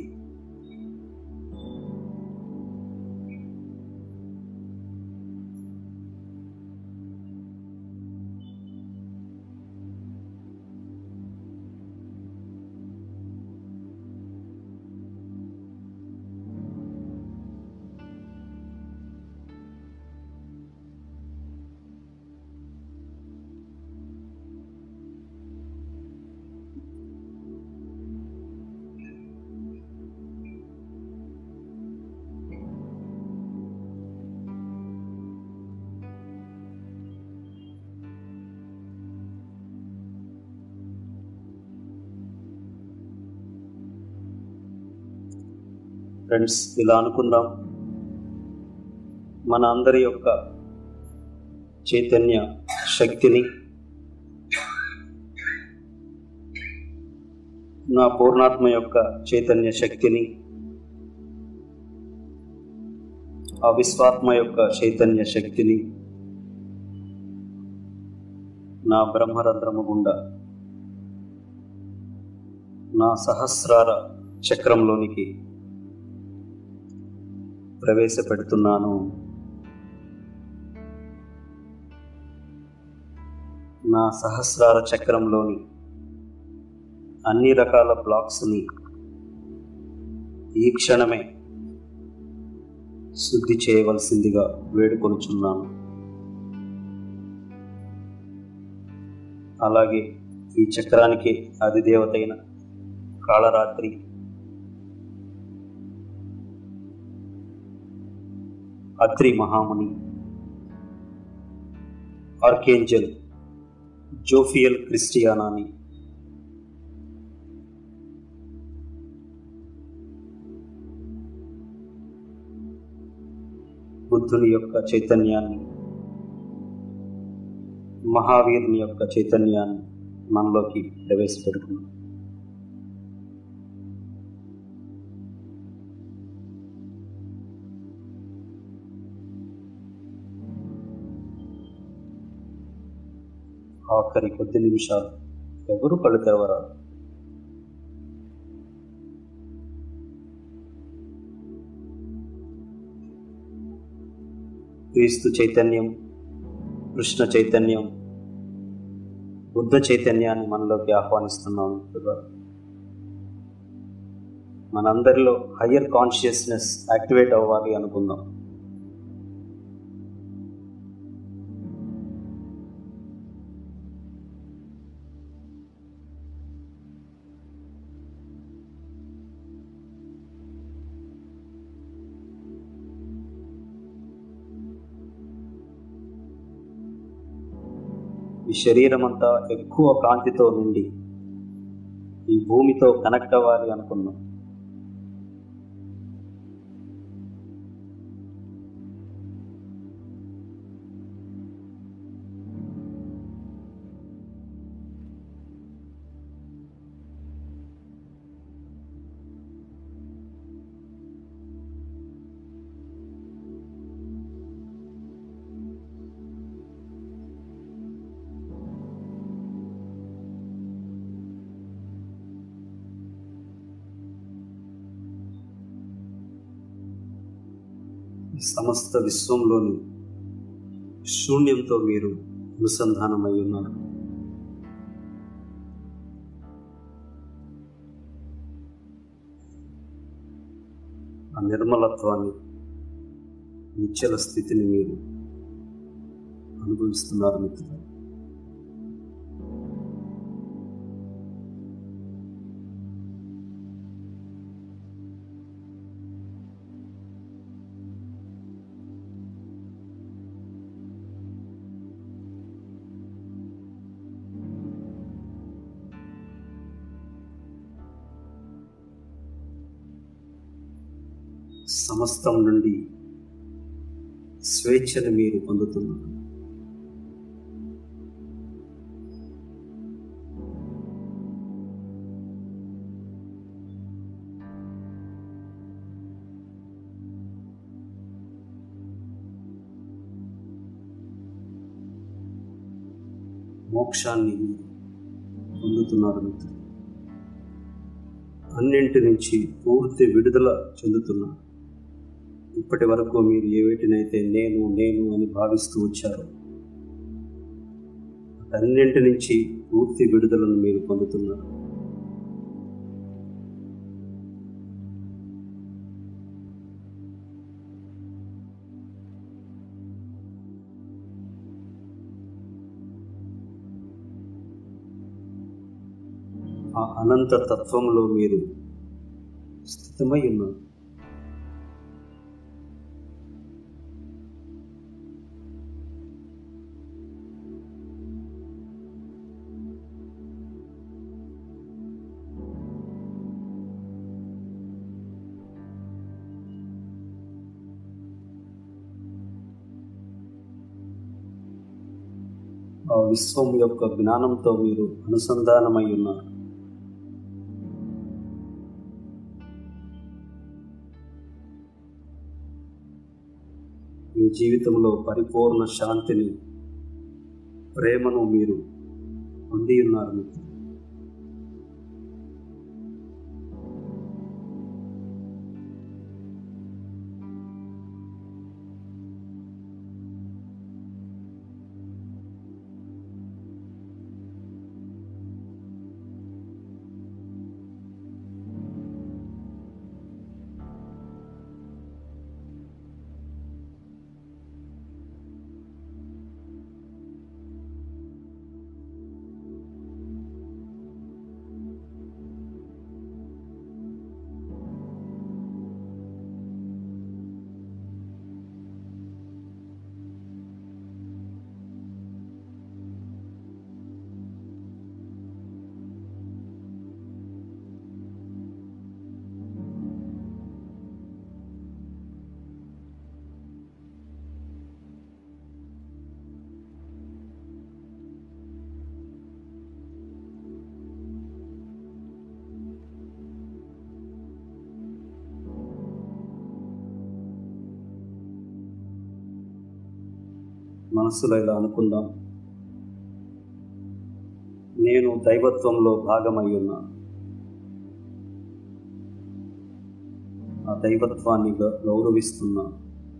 ఫ్రెండ్స్ ఇలా అనుకుందాం మన అందరి యొక్క చైతన్య శక్తిని నా పూర్ణాత్మ యొక్క చైతన్య శక్తిని ఆ విశ్వాత్మ యొక్క చైతన్య శక్తిని నా బ్రహ్మరంధ్రము గుండా నా సహస్రార చక్రంలోనికి ప్రవేశపెడుతున్నాను నా సహస్రార చక్రంలోని అన్ని రకాల బ్లాక్స్ని ఈ క్షణమే శుద్ధి చేయవలసిందిగా వేడుకొనుచున్నాను అలాగే ఈ చక్రానికి అధిదేవతైన కాళరాత్రి అత్రి మహాముని ఆర్కేంజల్ జోఫియల్ క్రిస్టియానాని బుద్ధుని యొక్క చైతన్యాన్ని మహావీరుని యొక్క చైతన్యాన్ని మనలోకి ప్రవేశపెడుతున్నాం ఆఖరి కొద్ది నిమిషాలు ఎవరు కళ్ళు తెరవరాదు క్రీస్తు చైతన్యం కృష్ణ చైతన్యం బుద్ధ చైతన్యాన్ని మనలోకి ఆహ్వానిస్తున్నాం మిత్రులారా. మనందరిలో హయ్యర్ కాన్షియస్నెస్ యాక్టివేట్ అవ్వాలి అనుకుందాం ఈ శరీరం అంతా ఎక్కువ కాంతితో నిండి ఈ భూమితో కనెక్ట్ అవ్వాలి అనుకున్నాం ఈ సమస్త విశ్వంలోని శూన్యంతో మీరు అనుసంధానమై ఉన్నారు ఆ నిర్మలత్వాన్ని నిశ్చల స్థితిని మీరు అనుభవిస్తున్నారు మిత్రులు సమస్తం నుండి స్వేచ్ఛను మీరు పొందుతున్నారు మోక్షాన్ని మీరు పొందుతున్నారు మిత్రులు అన్నింటి నుంచి పూర్తి విడుదల చెందుతున్నారు ఇప్పటి వరకు మీరు ఏ వేటినైతే నేను నేను అని భావిస్తూ వచ్చారో అన్నింటి నుంచి పూర్తి విడుదలను మీరు పొందుతున్నారు ఆ అనంత తత్వంలో మీరు స్థితమై ఉన్నారు ఆ విశ్వం యొక్క జ్ఞానంతో మీరు అనుసంధానమై ఉన్నారు మీ జీవితంలో పరిపూర్ణ శాంతిని ప్రేమను మీరు పొంది ఉన్నారు మిత్రులు మనసులో ఇలా అనుకుందాం నేను దైవత్వంలో భాగమై ఉన్నాను ఆ దైవత్వాన్ని గ- గౌరవిస్తున్నాను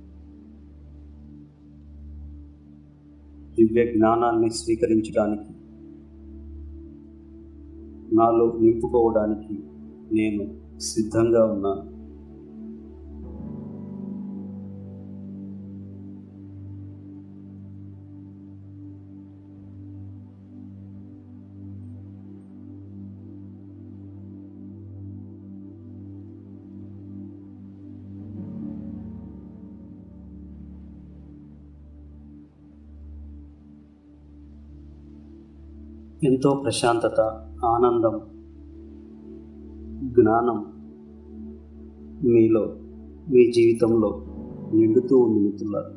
దివ్య జ్ఞానాన్ని స్వీకరించడానికి నాలో నింపుకోవడానికి నేను సిద్ధంగా ఉన్నాను ఎంతో ప్రశాంతత ఆనందం జ్ఞానం మీలో మీ జీవితంలో నిండుతూ ఉంది మిత్రులారా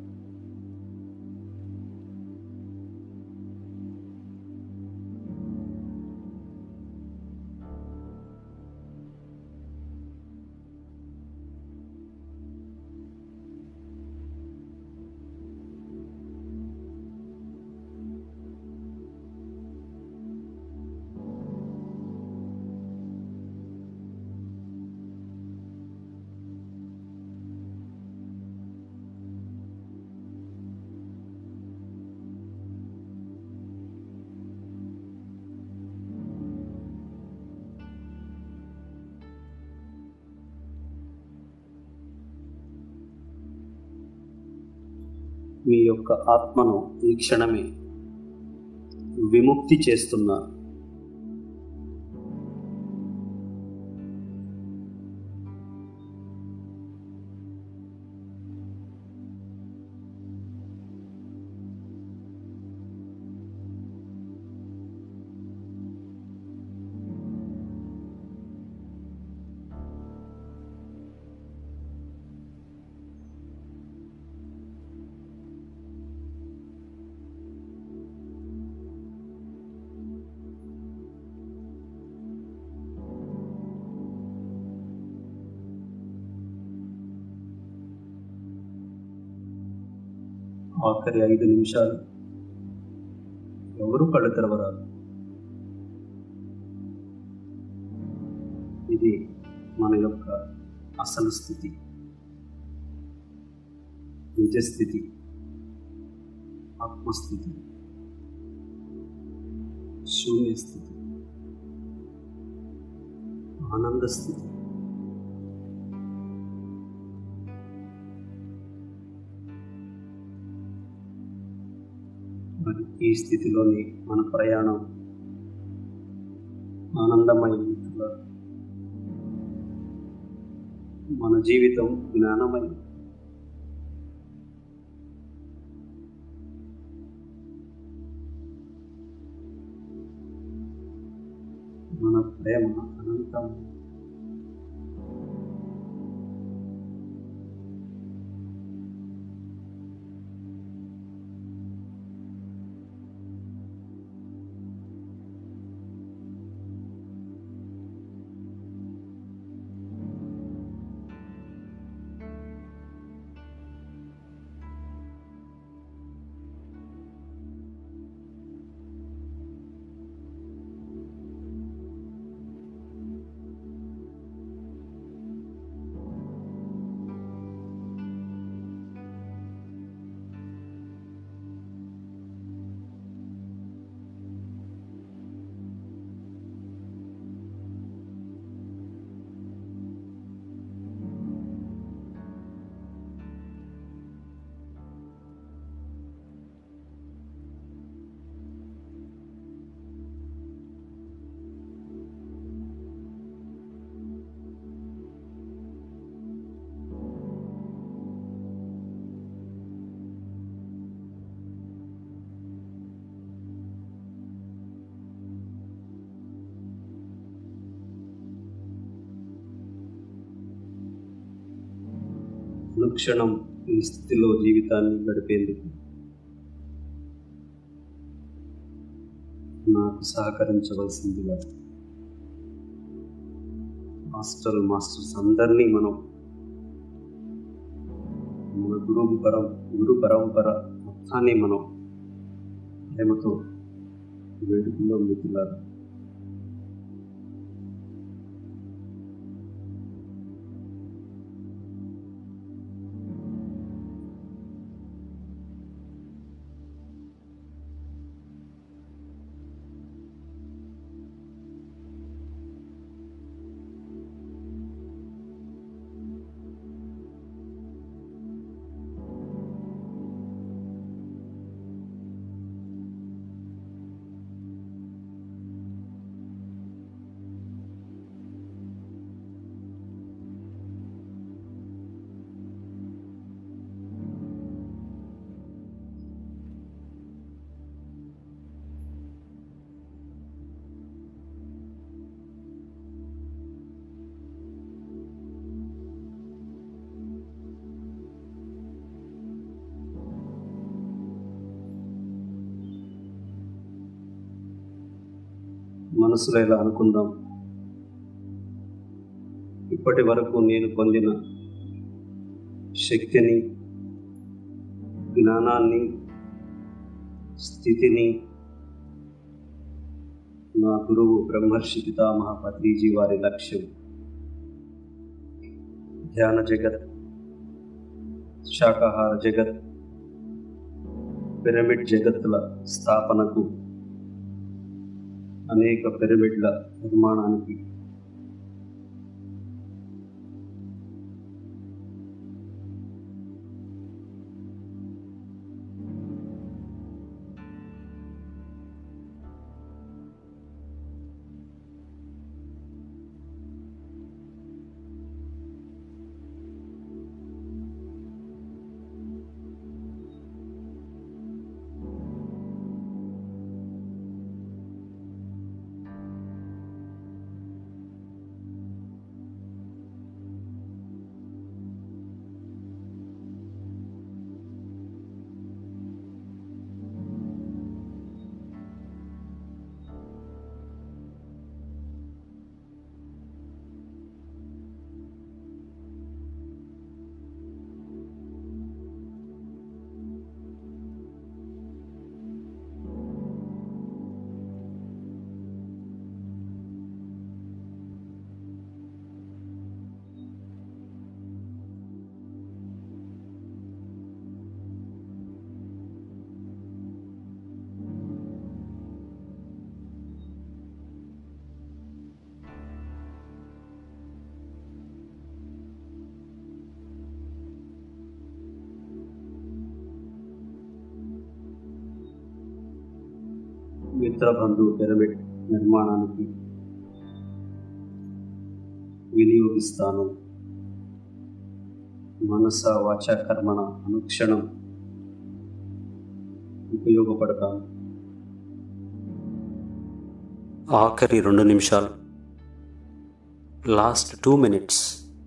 మీ యొక్క ఆత్మను ఈ క్షణమే విముక్తి చేస్తున్నారు ఆఖరి ఐదు నిమిషాలు ఎవరు కళ్ళు తెరవరాదు ఇది మన యొక్క అసలు స్థితి నిజస్థితి ఆత్మస్థితి శూన్య స్థితి ఆనంద స్థితి మరి ఈ స్థితిలోని మన ప్రయాణం ఆనందమయ మిత్రులారా. మన జీవితం జ్ఞానమయం మన ప్రేమ అనంతం అనుక్షణం ఈ స్థితిలో జీవితాన్ని గడిపేందుకు నాకు సహకరించవలసిందిగా మాస్టర్ మాస్టర్స్ అందరినీ మనం మన గురువు పరం గురు పరంపర మొత్తాన్ని మనం ప్రేమతో వేడుకలో మిత్రులారా మనసులో ఇలా అనుకుందాం ఇప్పటి వరకు నేను పొందిన శక్తిని జ్ఞానాన్ని స్థితిని నా గురువు బ్రహ్మర్షి పితామహ పత్రిజీ వారి లక్ష్యం ధ్యాన జగత్ శాకాహార జగత్ పిరమిడ్ జగత్తుల స్థాపనకు అనేక పిరమిడ్ల నిర్మాణానికి మిత్రబంధు పిరమిడ్ నిర్మాణానికి వినియోగిస్తాను మనస వాచ కర్మణ అనుక్షణం ఉపయోగపడతాను ఆఖరి రెండు నిమిషాలు లాస్ట్ టూ మినిట్స్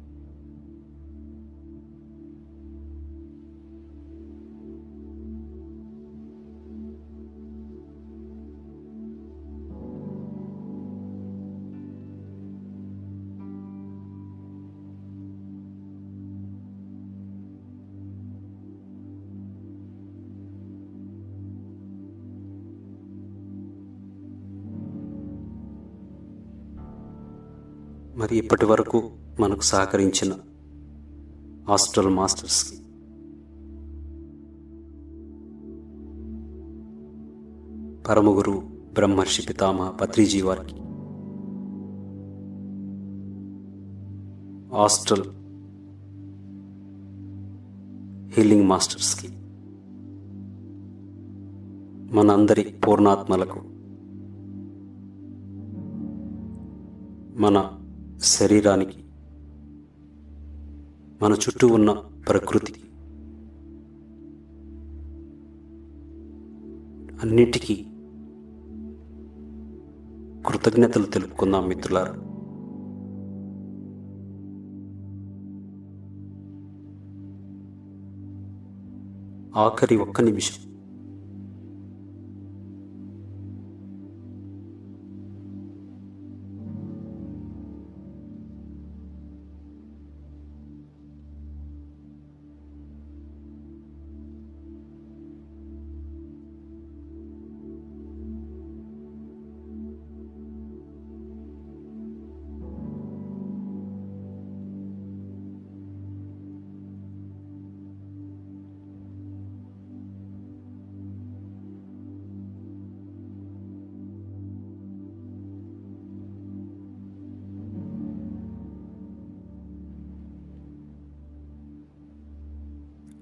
మరి ఇప్పటి వరకు మనకు సహకరించిన హాస్టల్ మాస్టర్స్కి పరమగురు బ్రహ్మర్షి పితామహ పత్రిజీ వారికి హాస్టల్ హీలింగ్ మాస్టర్స్కి మనందరి పూర్ణాత్మలకు మన శరీరానికి మన చుట్టూ ఉన్న ప్రకృతికి అన్నిటికీ కృతజ్ఞతలు తెలుపుకుందాం మిత్రులారా ఆఖరి ఒక్క నిమిషం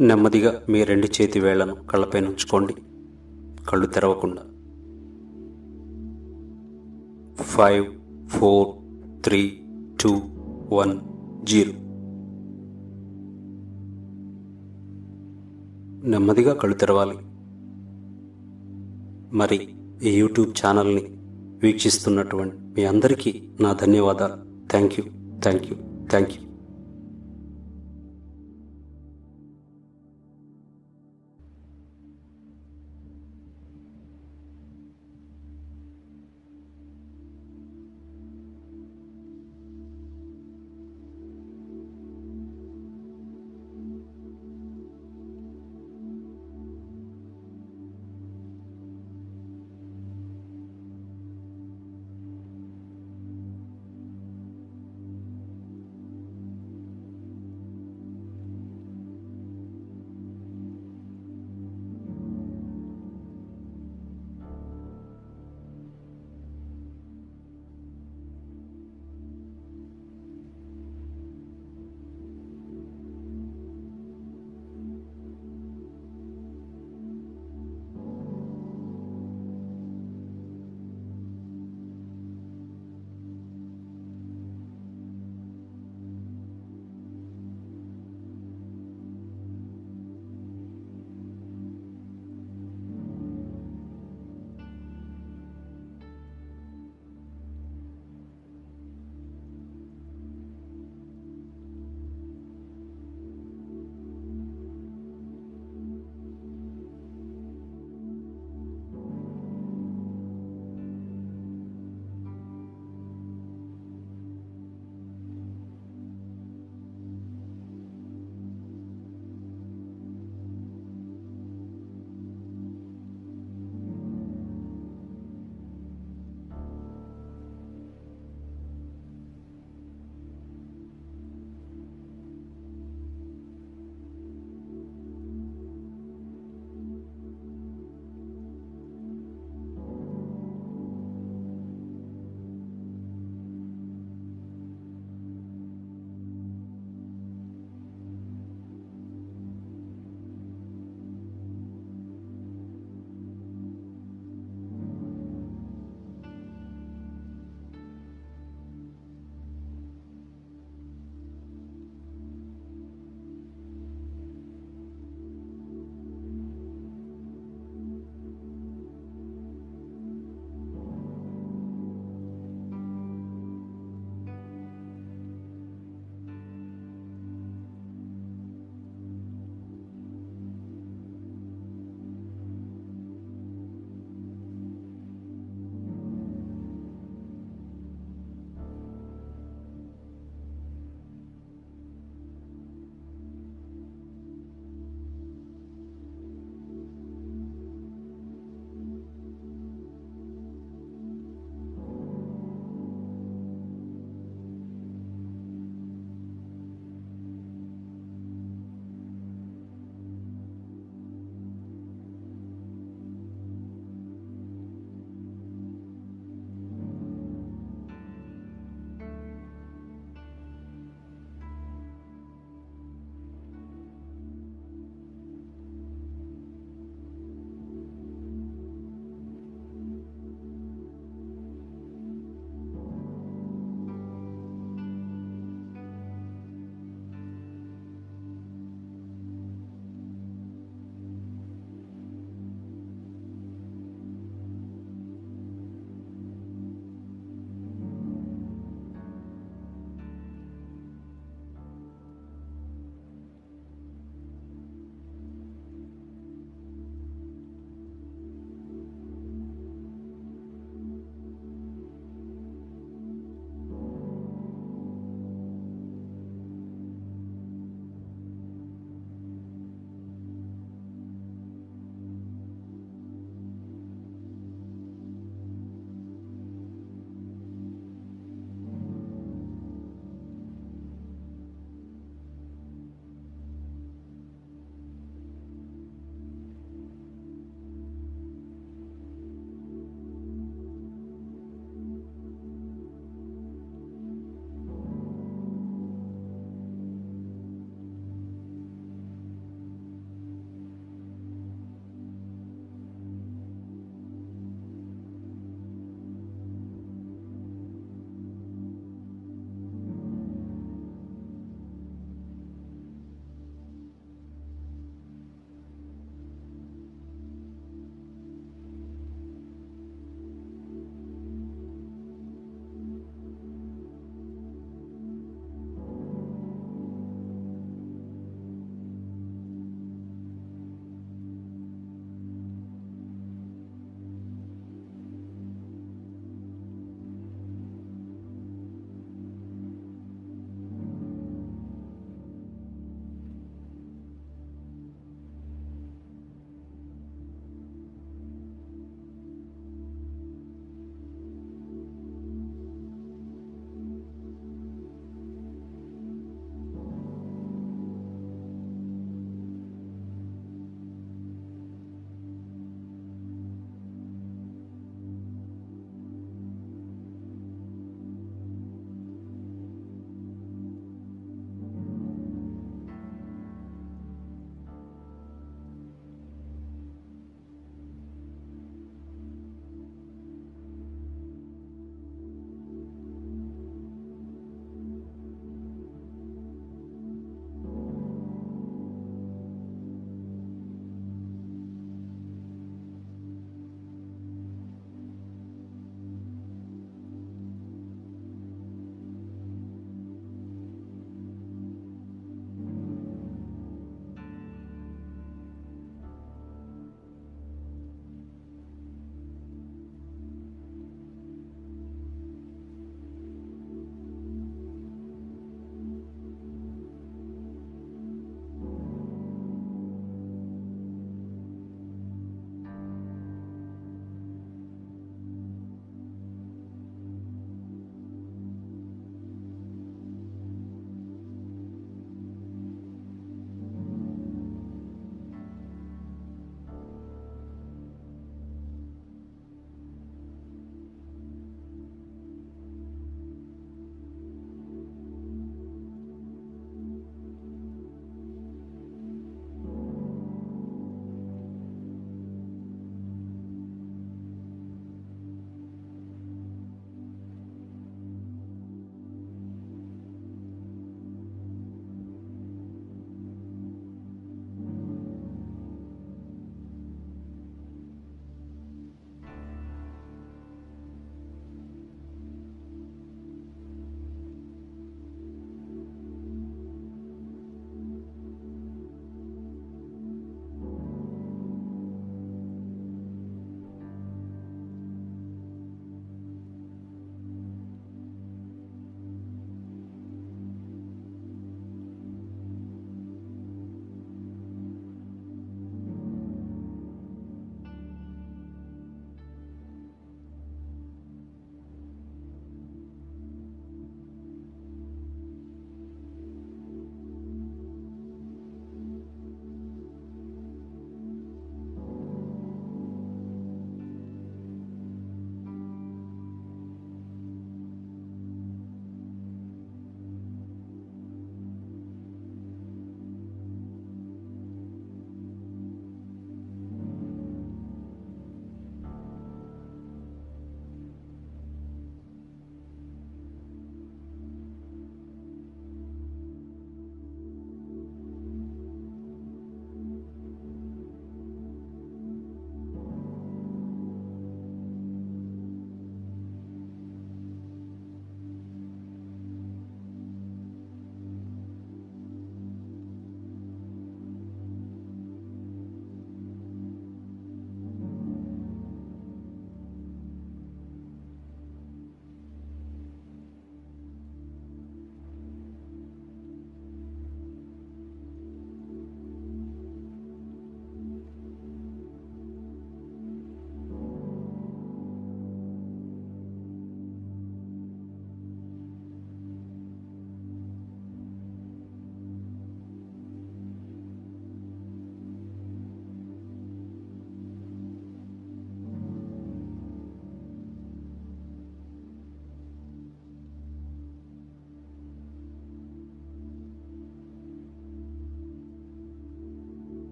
నెమ్మదిగా మీ రెండు చేతి వేళ్లను కళ్ళపైన ఉంచుకోండి కళ్ళు తెరవకుండా five four three two one zero నెమ్మదిగా కళ్ళు తెరవాలి మరి ఈ యూట్యూబ్ ఛానల్ని వీక్షిస్తున్నటువంటి మీ అందరికీ నా ధన్యవాదాలు thank you thank you thank you